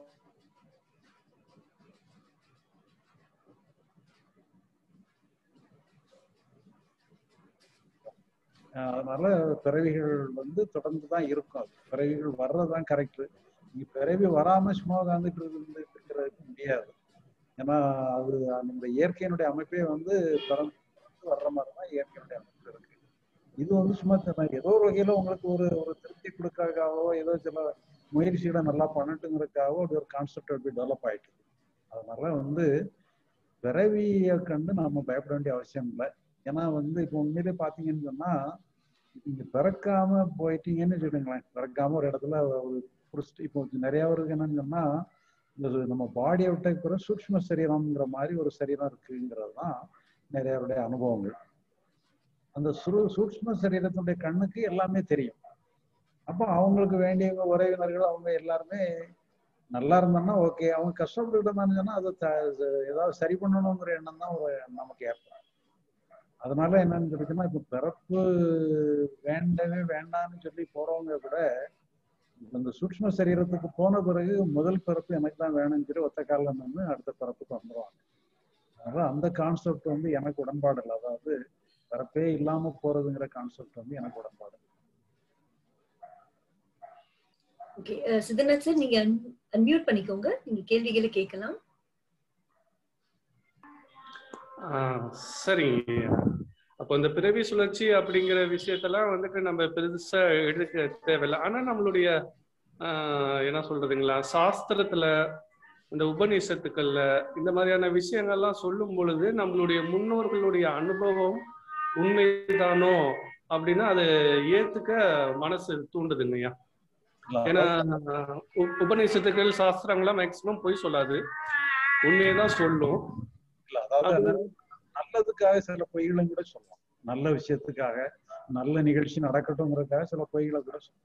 ஆஹ் அதனால பிறவிகள் வந்து தொடர்ந்து தான் இருக்கும் அது பிறவிகள் வர்றதுதான் கரெக்ட் நீங்க பிறவி வராம சும்மா உட்காந்துட்டு இருந்து இருக்கிறதுக்கு முடியாது ஏன்னா அது நம்முடைய இயற்கையினுடைய அமைப்பே வந்து பிறந்து வர்ற மாதிரி தான் இயற்கையினுடைய அமைப்பு இருக்கு இது வந்து சும்மா தெ- ஏதோ ஒரு வகையில உங்களுக்கு ஒரு ஒரு திருப்தி கொடுக்கறதுக்காகவோ ஏதோ சில முயற்சிகளை நல்லா பண்ணட்டுங்கிறதுக்காகவோ அப்படி ஒரு கான்செப்ட் அப்படி டெவலப் ஆயிட்டு அதனால வந்து பிறவியை கண்டு நாம பயப்பட வேண்டிய அவசியம் இல்லை ஏன்னா வந்து இப்போ உண்மையிலே பாத்தீங்கன்னு சொன்னா நீங்க பிறக்காம போயிட்டீங்கன்னு சொல்லுங்களேன் பிறக்காம ஒரு இடத்துல ஒரு புடிச்சிட்டு இப்போ நிறைய பேருக்கு என்னன்னு சொன்னா இந்த நம்ம பாடியை விட்ட பிறகு சூக்ஷ்ம சரீரம்ங்கிற மாதிரி ஒரு சரீரம் இருக்குங்கிறது தான் நிறைய பேருடைய அனுபவங்கள் அந்த சுரு சூக்ஷ்ம சரீரத்தினுடைய கண்ணுக்கு எல்லாமே தெரியும் அப்போ அவங்களுக்கு வேண்டியவங்க உறவினர்கள் அவங்க எல்லாருமே நல்லா இருந்தாங்கன்னா ஓகே அவங்க கஷ்டப்பட்டு இருந்தான்னு சொன்னா அதை த- ஏதாவது சரி பண்ணணுங்கிற எண்ணம் தான் ஒரு நமக்கு ஏற்படும் அதனால என்னன்னு சொல்லிச்சுன்னா இப்ப பிறப்பு வேண்டவே வேண்டாம்னு சொல்லி போறவங்க கூட இப்ப இந்த சூக்ஷ்ம சரீரத்துக்கு போன பிறகு முதல் பிறப்பு எனக்கு தான் வேணும்னு சொல்லி ஒத்த காலில் நின்று அடுத்த பிறப்புக்கு வந்துருவாங்க அதனால அந்த கான்செப்ட் வந்து எனக்கு உடன்பாடு இல்லை அதாவது பிறப்பே இல்லாம போறதுங்கிற கான்செப்ட் வந்து எனக்கு உடன்பாடு இல்லை. ஓகே சிதநாத் சார் நீங்க அன்மியூட் பண்ணிக்கோங்க நீங்க கேள்விகளை கேட்கலாம் ஆஹ் சரிங்க அப்போ இந்த பிறவி சுழற்சி அப்படிங்கிற விஷயத்தெல்லாம் வந்துட்டு நம்ம பெருசா எடுக்க தேவையில்லை ஆனா நம்மளுடைய ஆஹ் என்ன சொல்றதுங்களா சாஸ்திரத்துல இந்த உபநிஷத்துக்கள்ல இந்த மாதிரியான விஷயங்கள்லாம் சொல்லும் பொழுது நம்மளுடைய முன்னோர்களுடைய அனுபவம் உண்மைதானோ அப்படின்னா அது ஏத்துக்க மனசு தூண்டுதுங்கய்யா இல்ல, ஏன்னா உ- உபநிஷத்துக்கள் சாஸ்திரங்கள்லாம் மேக்சிமம் பொய் சொல்லாது உண்மையை தான் சொல்லும் இல்ல அதாவது அது அது நல்லதுக்காக சில பொய்களும் கூட சொல்லலாம் நல்ல விஷயத்துக்காக நல்ல நிகழ்ச்சி நடக்கட்டும்ங்கிறதுக்காக சில பொய்களை கூட சொல்லலாம்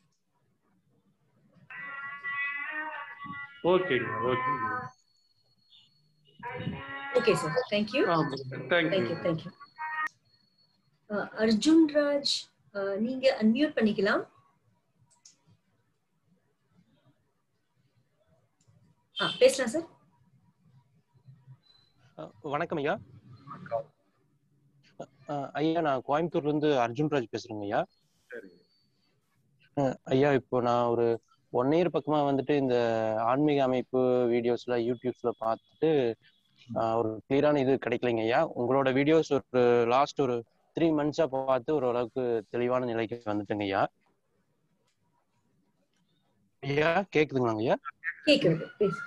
ஓகேங்க ஓகேங்க okay sir thank you thank you thank you thank you Arjun Raj அஹ், நீங்க அன்மியூட் பண்ணிக்கலாம் ஆ பேசலாம் சார் அஹ் வணக்கம் ஐயா அஹ் ஐயா நான் கோயம்புத்தூர்ல இருந்து அர்ஜுன் ராஜ் பேசுறேங்க ஐயா சரி அஹ் ஐயா இப்போ நான் ஒரு ஒன் இயர் பக்கமா வந்துட்டு இந்த ஆன்மீக அமைப்பு வீடியோஸ்ல யூடியூப்ஸ்ல பார்த்துட்டு அஹ் ஒரு கிளியரான இது கிடைக்கலைங்க ஐயா உங்களோட வீடியோஸ் ஒரு லாஸ்ட் ஒரு த்ரீ மந்த்ஸா பார்த்து ஓரளவுக்கு தெளிவான நிலைக்கு வந்துட்டேங்க ஐயா ஐயா கேக்குதுங்களாங்க ஐயா கேக்குறது பேசு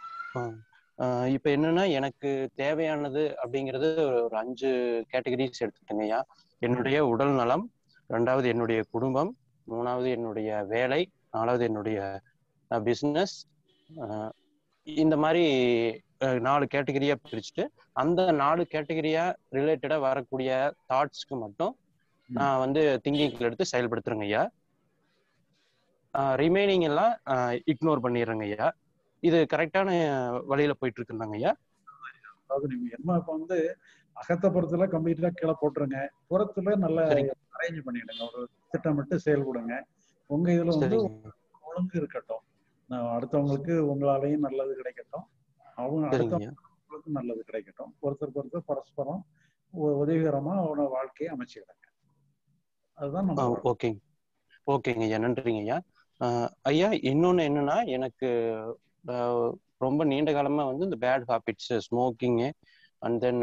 ஆஹ் இப்ப என்னன்னா எனக்கு தேவையானது அப்படிங்கிறது ஒரு ஒரு அஞ்சு கேட்டகரிஸ் எடுத்துக்கங்க ஐயா என்னுடைய உடல் நலம் ரெண்டாவது என்னுடைய குடும்பம் மூணாவது என்னுடைய வேலை நாலாவது என்னுடைய பிஸ்னஸ் இந்த மாதிரி அஹ், நாலு கேட்டகரியா பிரிச்சுட்டு அந்த நாலு கேட்டகரியா ரிலேட்டடா வரக்கூடிய தாட்ஸ்க்கு மட்டும் நான் வந்து திங்கிங்ல எடுத்து செயல்படுத்துறேங்க ஐயா ரிமைனிங் எல்லாம் இக்னோர் பண்ணிடுறேங்க ஐயா இது கரெக்டான வழியில போயிட்டு இருக்குந்தாங்க ஐயா அதாவது நீங்க என்ன இப்ப வந்து அகத்த புறத்துல கம்ப்ளீட்டா கீழே போட்டுருங்க புறத்துல நல்ல சரிங்க. அரேஞ்ச் பண்ணிடுங்க ஒரு திட்டமிட்டு செயல்படுங்க உங்க இதுல வந்து சரிங்க ஒழுங்கு இருக்கட்டும் நான் அடுத்தவங்களுக்கு உங்களாலையும் நல்லது கிடைக்கட்டும் அவங்க சரிங்க ஐயா அடுத்தவங்களுக்கு நல்லது கிடைக்கட்டும் ஒருத்தருக்கு ஒருத்தர் பரஸ்பரம் உ- உதவிகரமா அவனோட வாழ்க்கையை அமைச்சுக்கிறாங்க அதுதான் ஆ நம்ம வாழ்க்கை. ஓகேங்க ஓகேங்க ஐயா நன்றிங்க ஐயா ஆஹ் ஐயா இன்னொன்னு என்னன்னா எனக்கு ஆஹ் ரொம்ப நீண்ட காலமா வந்து இந்த bad habits smoking and then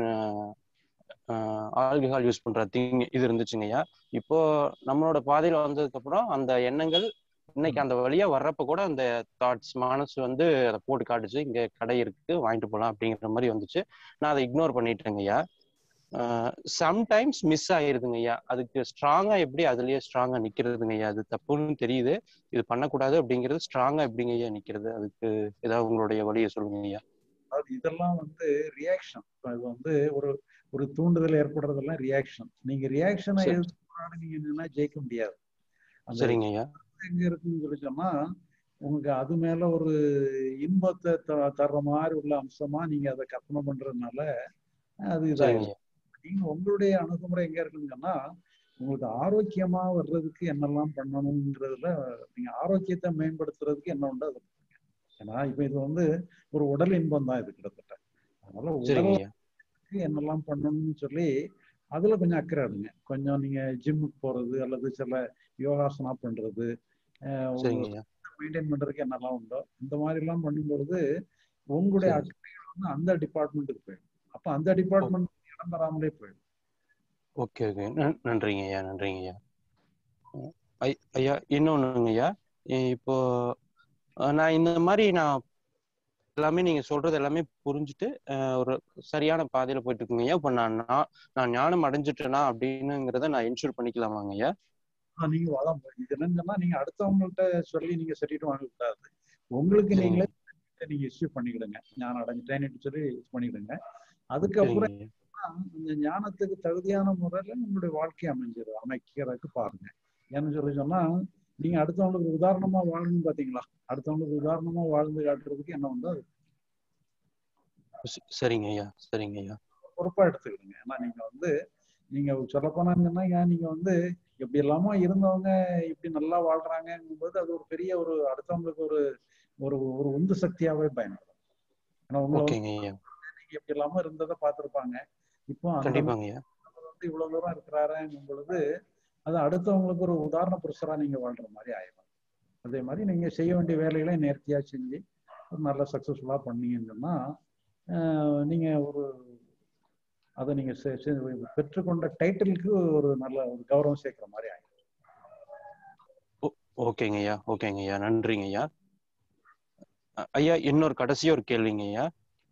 alcohol use பண்ற திங் இது இருந்துச்சுங்க ஐயா இப்போ நம்மளோட பாதையில வந்ததுக்கு அப்புறம் அந்த எண்ணங்கள் இன்னைக்கு அந்த வழியா வர்றப்ப கூட அந்த தாட்ஸ் மனசு வந்து அதை போட்டு காட்டுச்சு இங்க கடை இருக்கு வாங்கிட்டு போலாம் அப்படிங்கிற மாதிரி வந்துச்சு நான் அதை இக்னோர் பண்ணிட்டேங்க ஐயா சம்டைம்ஸ் மிஸ் ஆயிருதுங்க ஐயா அதுக்கு ஸ்ட்ராங்கா எப்படி அதுலயே ஸ்ட்ராங்கா நிக்கிறதுங்க ஐயா அது தப்புன்னு தெரியுது இது பண்ணக்கூடாது அப்படிங்கிறது ஸ்ட்ராங்கா எப்படிங்க ஐயா நிக்கிறது அதுக்கு ஏதாவது உங்களுடைய வழியை சொல்லுங்க ஐயா அதாவது இதெல்லாம் வந்து ரியாக்ஷன் இது வந்து ஒரு ஒரு தூண்டுதல் ஏற்படுறதெல்லாம் ரியாக்ஷன் நீங்க ரியாக்ஷனை சரி. எதிர்த்து போராடுனீங்கன்னா ஜெயிக்க முடியாது அந்த சரிங்க ஐயா எங்க இருக்குன்னு சொல்லி சொன்னா உங்களுக்கு அது மேல ஒரு இன்பத்தை த- தர்ற மாதிரி உள்ள அம்சமா நீங்க அதை கற்பனை பண்றதுனால அது சரிங்க இதாகும் ஐயா நீங்க உங்களுடைய அணுகுமுறை எங்க இருக்குன்னு சொன்னா உங்களுக்கு ஆரோக்கியமா வர்றதுக்கு என்னெல்லாம் பண்ணணுங்கிறதுல நீங்க ஆரோக்கியத்தை மேம்படுத்துறதுக்கு என்ன உண்டோ அதை பண்ணுங்க ஏன்னா இப்ப இது வந்து ஒரு உடல் இன்பம் தான் இது கிட்டத்தட்ட அதனால சரிங்க உடல் ஐயா என்னெல்லாம் பண்ணணும்னு சொல்லி அதுல கொஞ்சம் அக்கறை எடுங்க கொஞ்சம் நீங்க ஜிம்முக்கு போறது அல்லது சில யோகாசனா பண்றது சரிங்க ஐயா மெயின்டைன் பண்றதுக்கு என்னெல்லாம் உண்டோ இந்த மாதிரி எல்லாம் பண்ணும்பொழுது உங்களுடைய சரி. அக்கறைகள் வந்து அந்த டிபார்ட்மெண்ட்டுக்கு போயிடும் அப்ப அந்த டிபார்ட்மெண்ட் இடம் பெறாமலே போயிடும் ஓகே ஓகே நன்- நன்றிங்க ஐயா நன்றிங்க ஐயா அஹ் ஐ- ஐயா இன்னொன்னுங்க ஐயா இ- இப்போ அஹ் நான் இந்த மாதிரி நான் எல்லாமே நீங்க சொல்றது எல்லாமே புரிஞ்சுட்டு அஹ் ஒரு சரியான பாதையில போயிட்டு இருக்குங்க ஐயா இப்போ நான் நான் நான் ஞானம் அடைஞ்சிட்டேனா அப்படின்னுங்கிறத நான் இன்ஷூர் பண்ணிக்கலாமாங்க ஐயா ஆனா நீங்க அதான் இது என்னன்னு சொன்னா நீங்க அடுத்தவங்கள்ட்ட சொல்லி நீங்க சரிட்டு வாங்கக்கூடாது உங்களுக்கு சரிங்க நீங்களே நீங்க இஷ்யூ பண்ணிக்கிடுங்க ஞானம் அடைஞ்சிட்டேன்னு சொல்லி யூஸ் பண்ணிக்கிடுங்க அதுக்கப்புறம் சரிங்க ஐயா இந்த ஞானத்துக்கு தகுதியான முறையில உங்களுடைய வாழ்க்கை அமைஞ்சிடும் அமைக்கிறதுக்கு பாருங்க ஏன்னு சொல்லி சொன்னா நீங்க அடுத்தவங்களுக்கு உதாரணமா வாழணும் பாத்தீங்களா அடுத்தவங்களுக்கு உதாரணமா வாழ்ந்து காட்டுறதுக்கு என்ன உண்டோ அது ச- சரிங்க ஐயா சரிங்க ஐயா பொறுப்பா எடுத்துக்கிடுங்க ஏன்னா நீங்க வந்து நீங்க சொல்லப்போனாங்கன்னா ஏன் நீங்க வந்து எப்படி எல்லாமோ இருந்தவங்க இப்படி நல்லா வாழ்றாங்கங்கும்போது அது ஒரு பெரிய ஒரு அடுத்தவங்களுக்கு ஒரு ஒரு ஒரு உந்து சக்தியாவே பயன்படும் ஏன்னா உங்களை வந்து ஓகேங்க ஐயா நீங்க எப்படி எல்லாமோ இருந்ததை பார்த்திருப்பாங்க இப்போ அந்த கண்டிப்பாங்க ஐயா மாதிரி வந்து இவ்வளவு தூரம் இருக்கிறாருங்கும் பொழுது அது அடுத்தவங்களுக்கு ஒரு உதாரண புருஷரா நீங்க வாழ்ற மாதிரி ஆயிடும் அதே மாதிரி நீங்க செய்ய வேண்டிய வேலைகளை நேர்த்தியா செஞ்சு ஒரு நல்ல சக்சஸ்ஃபுல்லா பண்ணீங்கன்னு சொன்னா ஆஹ் நீங்க ஒரு அதை நீங்க செ- செ- பெற்றுக்கொண்ட டைட்டிலுக்கு ஒரு நல்ல ஒரு கௌரவம் சேர்க்கிற மாதிரி ஆயிடும் ஓகேங்க ஐயா ஓகேங்க ஐயா நன்றிங்க ஐயா அ- ஐயா இன்னொரு கடைசி ஒரு கேள்விங்க ஐயா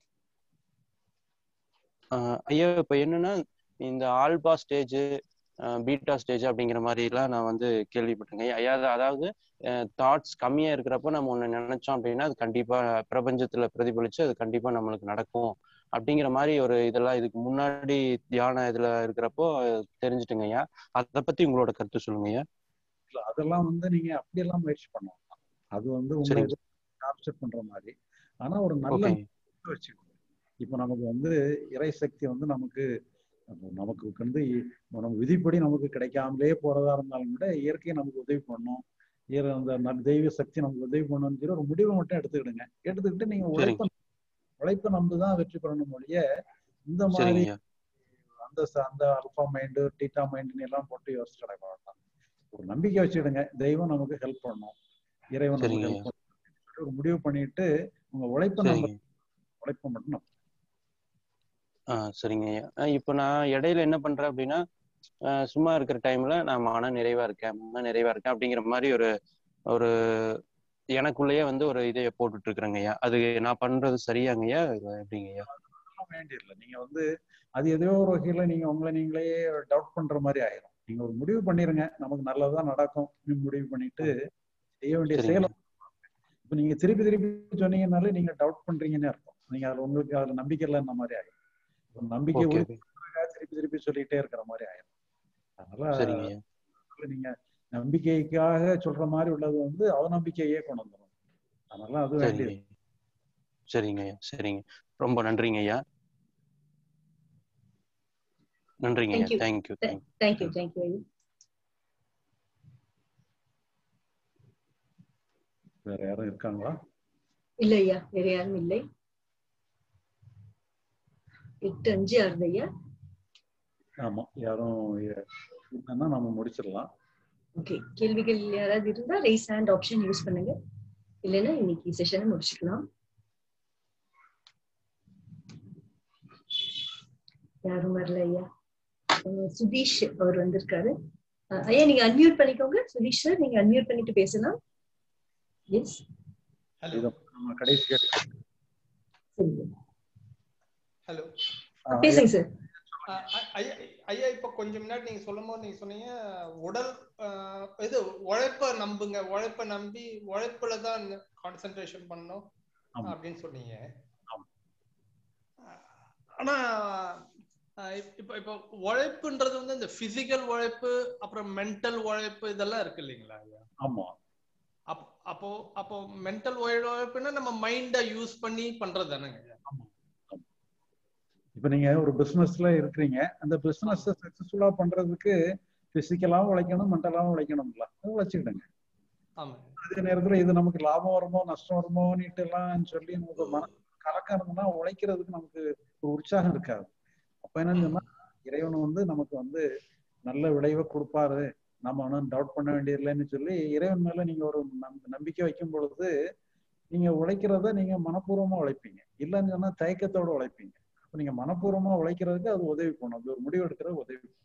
அஹ் ஐயா இப்ப என்னன்னா இந்த ஆல்பா ஸ்டேஜ் பீட்டா ஸ்டேஜ் அப்படிங்கிற மாதிரி எல்லாம் நான் வந்து கேள்விப்பட்டிருக்கேன் ஐயா அது- அதாவது தாட்ஸ் கம்மியா இருக்கிறப்ப நம்ம ஒண்ணு நினைச்சோம் அப்படின்னா அது கண்டிப்பா பிரபஞ்சத்துல பிரதிபலிச்சு அது கண்டிப்பா நம்மளுக்கு நடக்கும் அப்படிங்கிற மாதிரி ஒரு இதெல்லாம் இதுக்கு முன்னாடி தியான இதுல இருக்கிறப்போ தெரிஞ்சுட்டுங்க ஐயா அதை பத்தி உங்களோட கருத்து சொல்லுங்க ஐயா இல்ல அதெல்லாம் வந்து நீங்க அப்படியெல்லாம் முயற்சி பண்ணலாம் அது வந்து உங்களை சரிங்க டார்ச்சர் பண்ற மாதிரி ஆனா ஒரு நல்ல ஓகேங்க நோக்கத்தை வச்சுக்கணும் இப்போ நமக்கு வந்து இறை சக்தி வந்து நமக்கு அப்போ நமக்கு வந்து இ- நம்ம விதிப்படி நமக்கு கிடைக்காமலே போறதா இருந்தாலும் கூட இயற்கை நமக்கு உதவி பண்ணும் இயற- அந்த நல் தெய்வ சக்தி நமக்கு உதவி பண்ணணும்னு சொல்லி ஒரு முடிவை மட்டும் எடுத்துக்கிடுங்க எடுத்துக்கிட்டு நீங்க உழைப்ப உழைப்பை நம்பி தான் வெற்றி பெறணும் ஒழிய இந்த மாதிரி சரிங்கய்யா அந்த ச- அந்த அல்பா மைண்டு டீட்டா மைண்டுன்னு எல்லாம் போட்டு யோசிச்சு கிடக்க வேண்டாம் ஒரு நம்பிக்கை வச்சுடுங்க தெய்வம் நமக்கு ஹெல்ப் பண்ணும் இறைவன் நமக்கு சரிங்க. ஹெல்ப் பண்ணும் ஒரு முடிவு பண்ணிட்டு உங்க உழைப்பை நம்ம சரிங்க உழைப்பை மட்டும் நம்ம ஆ சரிங்க ஐயா அஹ் இப்போ நான் இடையில என்ன பண்றேன் அப்படின்னா அஹ் சும்மா இருக்கிற டைம்ல நான் மன நிறைவா இருக்கேன் மன நிறைவா இருக்கேன் அப்படிங்கிற மாதிரி ஒரு ஒரு எனக்குள்ளேயே வந்து ஒரு இதை போட்டுட்டு இருக்கிறேங்க ஐயா அது நான் பண்றது சரியாங்கய்யா இல்ல எப்படிங்க ஐயா அதெல்லாம் வேண்டியதில்லை நீங்க வந்து அது ஏதோ ஒரு வகையில நீங்க உங்களை நீங்களே டவுட் பண்ற மாதிரி ஆயிரும் நீங்க ஒரு முடிவு பண்ணிருங்க நமக்கு நல்லதா நடக்கும் நீங்க முடிவு பண்ணிட்டு செய்ய வேண்டிய சரிங்க. செயலை இப்ப நீங்க திருப்பி திருப்பி சொன்னீங்கனாலே நீங்க டவுட் பண்றீங்கன்னு அர்த்தம் நீங்க அதுல உங்களுக்கு அதுல நம்பிக்கை இல்லைன்ற மாதிரி ஆயிரும் ஒரு நம்பிக்கை ஓகே உறுதி திருப்பி திருப்பி சொல்லிட்டே இருக்கிற மாதிரி ஆயிரும் அதனால சரிங்க ஐயா நீங்க நம்பிக்கைக்காக சொல்ற மாதிரி உள்ளது வந்து அவநம்பிக்கையே கொண்டு வந்துடும் அதனால அது சரிங்க வேண்டியது ஐயா. சரிங்க ஐயா சரிங்க ரொம்ப நன்றிங்க ஐயா நன்றிங்க ஐயா Thank you. Thank you thank you thank you thank you ஐயா வேற யாரும் இருக்காங்களா இல்ல ஐயா வேற யாரும் இல்லை எட்டு அஞ்சு ஆறுது ஐயா ஆமா யாரும் எ- இல்லைன்னா நம்ம முடிச்சிடலாம் ஓகே கேள்விகள் யாராவது இருந்தா ரைஸ் ஹேண்ட் ஆப்ஷன் யூஸ் பண்ணுங்க இல்லைன்னா இன்னைக்கு செஷனை முடிச்சுக்கலாம் யாரும் வரல ஐயா அஹ் சுதீஷ் அவர் வந்திருக்காரு அஹ் ஐயா நீங்க அன்மியூட் பண்ணிக்கோங்க சுதீஷ் சார் நீங்க அன்மியூட் பண்ணிட்டு பேசலாம் எஸ் ஹலோ இதை நம்ம கடைசி கேள்வி சரிங்க ஹலோ ஆ, பேசுங்க சார் ஐயா ஐயா இப்ப கொஞ்சம் முன்னாடி நீங்க சொல்லும் போது நீங்க சொன்னீங்க உடல் ஆஹ், இது உழைப்ப நம்புங்க உழைப்ப நம்பி உழைப்புல தான் கான்சென்ட்ரேஷன் பண்ணணும் ஆமா. அப்படின்னு சொன்னீங்க ஆமா. ஆனா ஆஹ், இப்ப- இப்ப இப்ப உழைப்புன்றது வந்து இந்த பிசிக்கல் உழைப்பு அப்புறம் மென்டல் உழைப்பு இதெல்லாம் இருக்கு இல்லைங்களா ஐயா ஆமா அப்- அப்போ அப்போ மென்டல் உழைப்புன்னா நம்ம மைண்ட யூஸ் பண்ணி பண்றது தானேங்க ஐயா இப்ப நீங்க ஒரு பிசினஸ்ல இருக்கிறீங்க அந்த பிசினஸ் சக்சஸ்ஃபுல்லா பண்றதுக்கு பிசிக்கலாவும் உழைக்கணும் மென்டலாவும் உழைக்கணும்ல அது உழைச்சுக்கிடுங்க ஆமா அதே நேரத்துல இது நமக்கு லாபம் வருமோ நஷ்டம் வருமோன்னுட்டு எல்லாம் சொல்லி நமக்கு மன கலக்கம் இருந்ததுன்னா உழைக்கிறதுக்கு நமக்கு ஒரு உற்சாகம் இருக்காது அப்ப என்னன்னு சொன்னா இறைவன் வந்து நமக்கு வந்து நல்ல விளைவை கொடுப்பாரு நம்ம ஒன்றும் டவுட் பண்ண வேண்டியதில்லைன்னு சொல்லி இறைவன் மேல நீங்க ஒரு நம்- நம்பிக்கை வைக்கும் பொழுது நீங்க உழைக்கிறத நீங்க மனப்பூர்வமா உழைப்பீங்க இல்லைன்னு சொன்னா தயக்கத்தோட உழைப்பீங்க அப்ப நீங்க மனப்பூர்வமா உழைக்கிறதுக்கு அது உதவி பண்ணும் அது ஒரு முடிவு எடுக்கிறது உதவி பண்ணும்.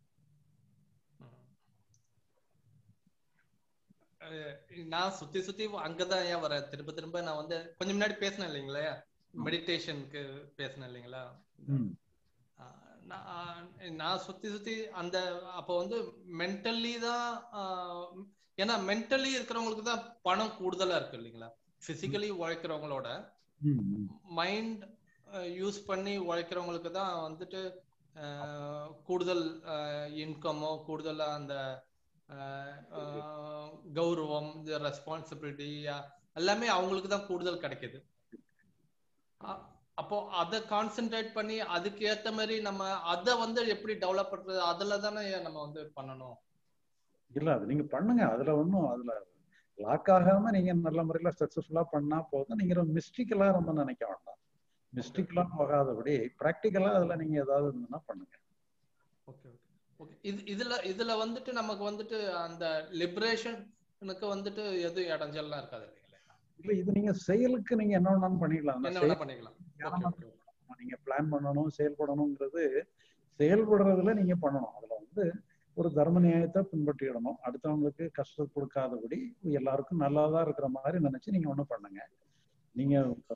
அஹ் நான் சுத்தி சுத்தி அங்கதான் ஏன் வரேன் திரும்ப திரும்ப நான் வந்து கொஞ்சம் முன்னாடி பேசினேன் இல்லைங்களா மெடிடேஷனுக்கு பேசினேன் இல்லைங்களா ம். அஹ் நான் நான் சுத்தி சுத்தி அந்த அப்போ வந்து மென்டலி தான் அஹ், ஏன்னா மென்டலி இருக்கிறவங்களுக்கு தான் பணம் கூடுதலா இருக்கு இல்லைங்களா பிசிக்கலி உழைக்கிறவங்களோட ம், ம். மைண்ட் யூஸ் பண்ணி உழைக்கிறவங்களுக்கு தான் வந்துட்டு அஹ், கூடுதல் இன்கமோ கூடுதலா அந்த அஹ், அஹ், கௌரவம் ரெஸ்பான்சிபிலிட்டி எல்லாமே அவங்களுக்கு தான் கூடுதல் கிடைக்குது அ- அப்போ அதை கான்சென்ட்ரேட் பண்ணி அதுக்கு ஏத்த மாதிரி நம்ம அதை வந்து எப்படி டெவலப் பண்றது அதுல தானே நம்ம வந்து பண்ணணும் இல்ல அது நீங்க பண்ணுங்க அதுல ஒண்ணும் அதுல லாக் ஆகாம நீங்க நல்ல முறையில சக்சஸ்ஃபுல்லா பண்ணா போதும் நீங்க ரொம்ப மிஸ்டிக்கலா ரொம்ப நினைக்க வேண்டாம் மிஸ்டிக்கலா போகாதபடி பிராக்டிக்கலா அதுல நீங்க ஏதாவது இருந்ததுன்னா பண்ணுங்க ஓகே ஓகே ஓகே இது இதுல இதுல வந்துட்டு நமக்கு வந்துட்டு அந்த லிபரேஷனுக்கு வந்துட்டு எதுவும் இடைஞ்சல்லாம் இருக்காது இல்லைங்களா இல்ல இது நீங்க செயலுக்கு நீங்க என்ன வேணாலும் பண்ணிக்கலாம் ஆனா என்ன வேணா செயல் பண்ணிக்கலாம் தியானமா ஓகே ஓகே நீங்க பிளான் பண்ணணும் செயல்படணுங்கிறது செயல்படுறதுல நீங்க பண்ணணும் அதுல வந்து ஒரு தர்ம நியாயத்தை பின்பற்றிடணும் அடுத்தவங்களுக்கு கஷ்டம் கொடுக்காதபடி எல்லாருக்கும் நல்லதா இருக்கிற மாதிரி நினைச்சு நீங்க ஒண்ணு பண்ணுங்க நீங்க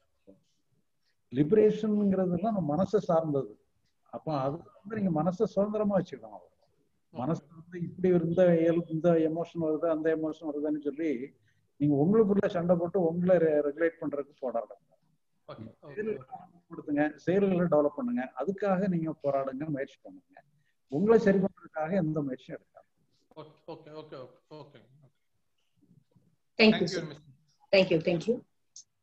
லிபரேஷன்ங்கிறதுலாம் நம்ம மனசை சார்ந்தது அப்போ அது வந்து நீங்க மனசை சுதந்திரமா வச்சுக்கணும் மனசு வந்து இப்படி இந்த இயல்பு இந்த எமோஷன் வருது அந்த எமோஷன் வருதுன்னு சொல்லி நீங்க உங்களுக்குள்ள சண்டை போட்டு உங்களை ரெகுலேட் பண்றதுக்கு போராடுங்க ஓகே ஓகே செயல்களை கொடுத்துங்க செயல்களை டெவலப் பண்ணுங்க அதுக்காக நீங்க போராடுங்க முயற்சி பண்ணுங்க உங்களை சரி பண்றதுக்காக எந்த முயற்சியும் எடுக்காது okay okay okay okay okay thank you thank you sir thank you thank you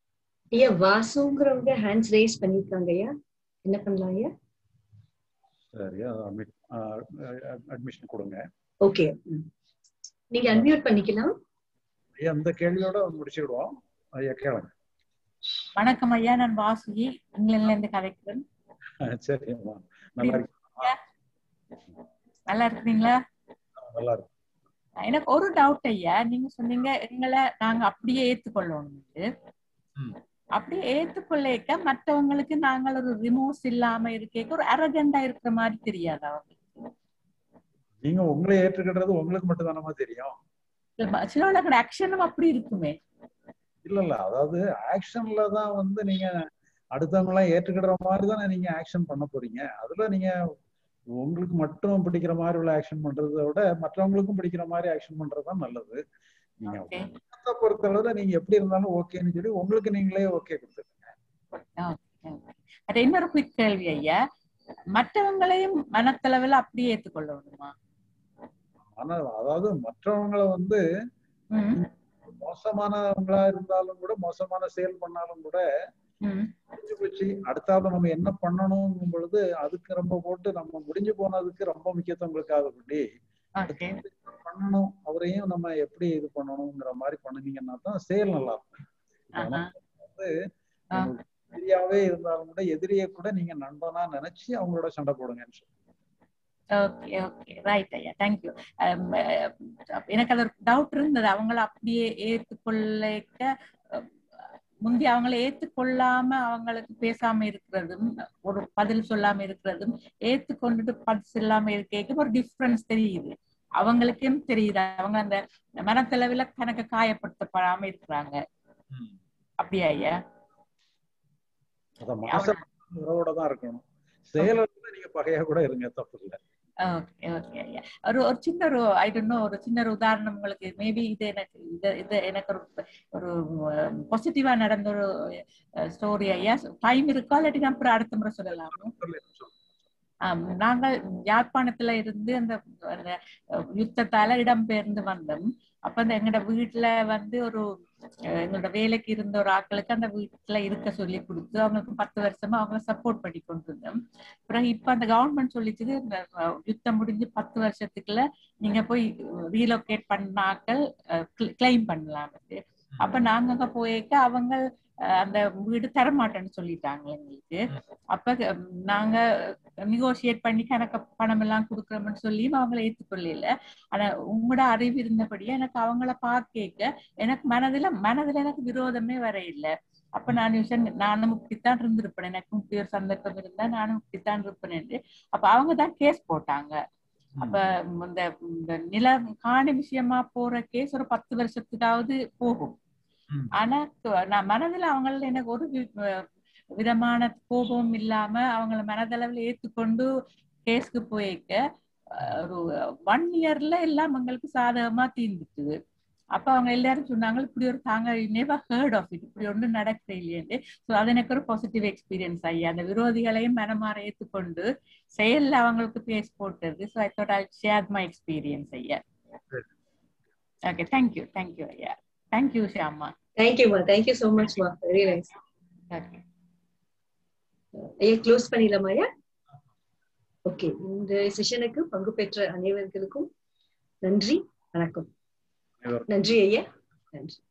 ஐயா வாசுங்கிறவங்க ஹேண்ட்ஸ் ரேஸ் பண்ணிருக்காங்க ஐயா என்ன பண்ணலாம் ஐயா சரி அட்மிட் அட்மிஷன் கொடுங்க ஓகே நீங்க அன்மியூட் பண்ணிக்கலாம் ஐயா இந்த கேள்வியோட முடிச்சுக்கிடுவோம் ஐயா கேளுங்க வணக்கம் ஐயா நான் வாசுகி இங்கிலாந்துல இருந்து கதைக்கிறேன் சரிம்மா நல்லா இருக்கு நல்லா இருக்கிறீங்களா நல்லா இருக்கு எனக்கு ஒரு டவுட் ஐயா நீங்க சொன்னீங்க எங்களை நாங்க அப்படியே ஏத்துக்கொள்ளணும் அப்படியே ஏத்துக்கொள்ளேக்க மற்றவங்களுக்கு நாங்கள் ஒரு ரிமோர்ஸ் இல்லாம இருக்கேக்க ஒரு அரகண்டா இருக்கிற மாதிரி தெரியாது அவங்களுக்கு நீங்க உங்களை ஏற்றுக்கிடுறது உங்களுக்கு மட்டும் தானமா தெரியும் சிலவங்களோட ஆக்ஷனும் அப்படி இருக்குமே இல்ல இல்ல அதாவது ஆக்ஷன்ல தான் வந்து நீங்க அடுத்தவங்க எல்லாம் ஏற்றுக்கிற மாதிரி தானே நீங்க ஆக்ஷன் பண்ண போறீங்க அதுல நீங்க உங்களுக்கு மட்டும் பிடிக்கிற மாதிரி உள்ள ஆக்ஷன் பண்றதை விட மற்றவங்களுக்கும் பிடிக்கிற மாதிரி ஆக்ஷன் பண்றதுதான் நல்லது நீங்க உலகத்தை பொறுத்தளவுல நீங்க எப்படி இருந்தாலும் ஓகேன்னு சொல்லி உங்களுக்கு நீங்களே ஓகே கொடுத்துருங்க அது இன்னொரு குயிக் கேள்வி ஐயா மற்றவங்களையும் மனத்தளவில் அப்படியே ஏற்றுக்கொள்ள வேண்டுமா ஆனா அதாவது மற்றவங்களை வந்து மோசமானவங்களா இருந்தாலும் கூட மோசமான செயல் பண்ணாலும் கூட முடிஞ்சு போச்சு அடுத்தாப்புல நம்ம என்ன பண்ணணுங்கும் பொழுது அதுக்கு ரொம்ப போட்டு நம்ம முடிஞ்சு போனதுக்கு ரொம்ப முக்கியத்துவம் கொடுக்காதபடி பண்ணணும் அவரையும் நம்ம எப்படி இது பண்ணணுங்கிற மாதிரி பண்ணுனீங்கன்னா தான் செயல் நல்லா இருக்கும் வந்து எதிரியாவே இருந்தாலும் கூட எதிரியை கூட நீங்க நண்பனா நினைச்சு அவங்களோட சண்டை போடுங்கன்னு சொல்லி ஓகே ஓகே ரைட் ஐயா தேங்க்யூ எனக்கு அது ஒரு டவுட் இருந்தது அவங்கள அப்படியே ஏற்றுக்கொள்ளைக்க முந்தி அவங்கள ஏத்துக்கொள்ளாம அவங்களுக்கு பேசாம இருக்கிறதும் ஒரு பதில் சொல்லாம இருக்கிறதும் ஏத்துக்கொண்டுட்டு பதில் சொல்லாம இருக்கேக்கும் ஒரு டிஃப்ரென்ஸ் தெரியுது அவங்களுக்கும் தெரியுது அவங்க அந்த மனத்தளவுல கணக்க காயப்படுத்தப்படாம இருக்கிறாங்க அப்படியா ஐயா அத மனச உறவோட தான் இருக்கணும் செயல நீங்க பகையா கூட இருங்க தப்பு இல்லை ஓகே ஓகே ஐயா ஒரு ஒரு சின்ன ஒரு ஐ டோன்ட் நோ ஒரு சின்ன ஒரு உதாரணம் உங்களுக்கு மேபி இது எனக்கு இது இது எனக்கு ஒரு ஒரு பாசிட்டிவா நடந்த ஒரு ஸ்டோரி ஐயா டைம் இருக்கா இல்லாட்டி நான் அப்புறம் அடுத்த முறை சொல்லலாமா நாங்கள் யாழ்ப்பாணத்துல இருந்து அந்த அந்த யுத்தத்தால இடம்பெயர்ந்து வந்தோம் அப்ப அந்த எங்களோட வீட்டுல வந்து ஒரு எங்களோட வேலைக்கு இருந்த ஒரு ஆட்களுக்கு அந்த வீட்டுல இருக்க சொல்லி கொடுத்து அவங்களுக்கு பத்து வருஷமா அவங்கள சப்போர்ட் பண்ணி கொண்டு இருந்தோம் அப்புறம் இப்ப அந்த கவர்மெண்ட் சொல்லிச்சு இந்த யுத்தம் முடிஞ்சு பத்து வருஷத்துக்குள்ள நீங்க போய் ரீலோகேட் பண்ணாக்கள் கிளைம் பண்ணலாம் அப்ப நாங்க அங்க போயிருக்க அவங்க அந்த வீடு தரமாட்டேன்னு சொல்லிட்டாங்க எங்களுக்கு அப்ப நாங்க நிகோசியேட் பண்ணி கணக்க பணம் எல்லாம் கொடுக்குறோம்னு சொல்லியும் அவங்கள ஏற்றுக்கொள்ளல ஆனா உங்களோட அறிவு இருந்தபடியே எனக்கு அவங்கள பார்க்க எனக்கு மனதுல மனதுல எனக்கு விரோதமே வர இல்லை அப்ப நான் யோசன் நானும் இப்படித்தான் இருந்திருப்பேன் எனக்கும் இப்படி ஒரு சந்தர்ப்பம் இருந்தா நானும் இப்படித்தான் இருப்பேன் அப்ப அவங்க தான் கேஸ் போட்டாங்க அப்ப இந்த நில காணி விஷயமா போற கேஸ் ஒரு பத்து வருஷத்துக்காவது போகும் ஆனா நான் மனதுல அவங்கள எனக்கு ஒரு விதமான கோபம் இல்லாம அவங்கள மனதளவுல ஏத்துக்கொண்டு கேஸ்க்கு போயிருக்க ஒரு ஒன் இயர்ல எல்லாம் எங்களுக்கு சாதகமா தீர்ந்துட்டுது அப்ப அவங்க எல்லாரும் சொன்னாங்க இப்படி ஒரு தாங்க நெவர் ஹேர்ட் ஆஃப் இட் இப்படி ஒன்றும் நடக்க இல்லையேன்னு ஸோ அது எனக்கு ஒரு பாசிட்டிவ் எக்ஸ்பீரியன்ஸ் ஐயா அந்த விரோதிகளையும் மனமாற ஏற்றுக்கொண்டு செயல்ல அவங்களுக்கு பேஸ் போட்டது so I thought I share my experience ஐயா ஓகே தேங்க்யூ தேங்க்யூ ஐயா தேங்க்யூ ஷியாமா தேங்க்யூமா தேங்க்யூ சோ மச்மா வெரி நைஸ் ஐயா க்ளோஸ் பண்ணிடலாமா ஐயா ஓகே இந்த செஷனுக்கு பங்கு பெற்ற அனைவர்களுக்கும் நன்றி வணக்கம் நன்றி ஐயா நன்றி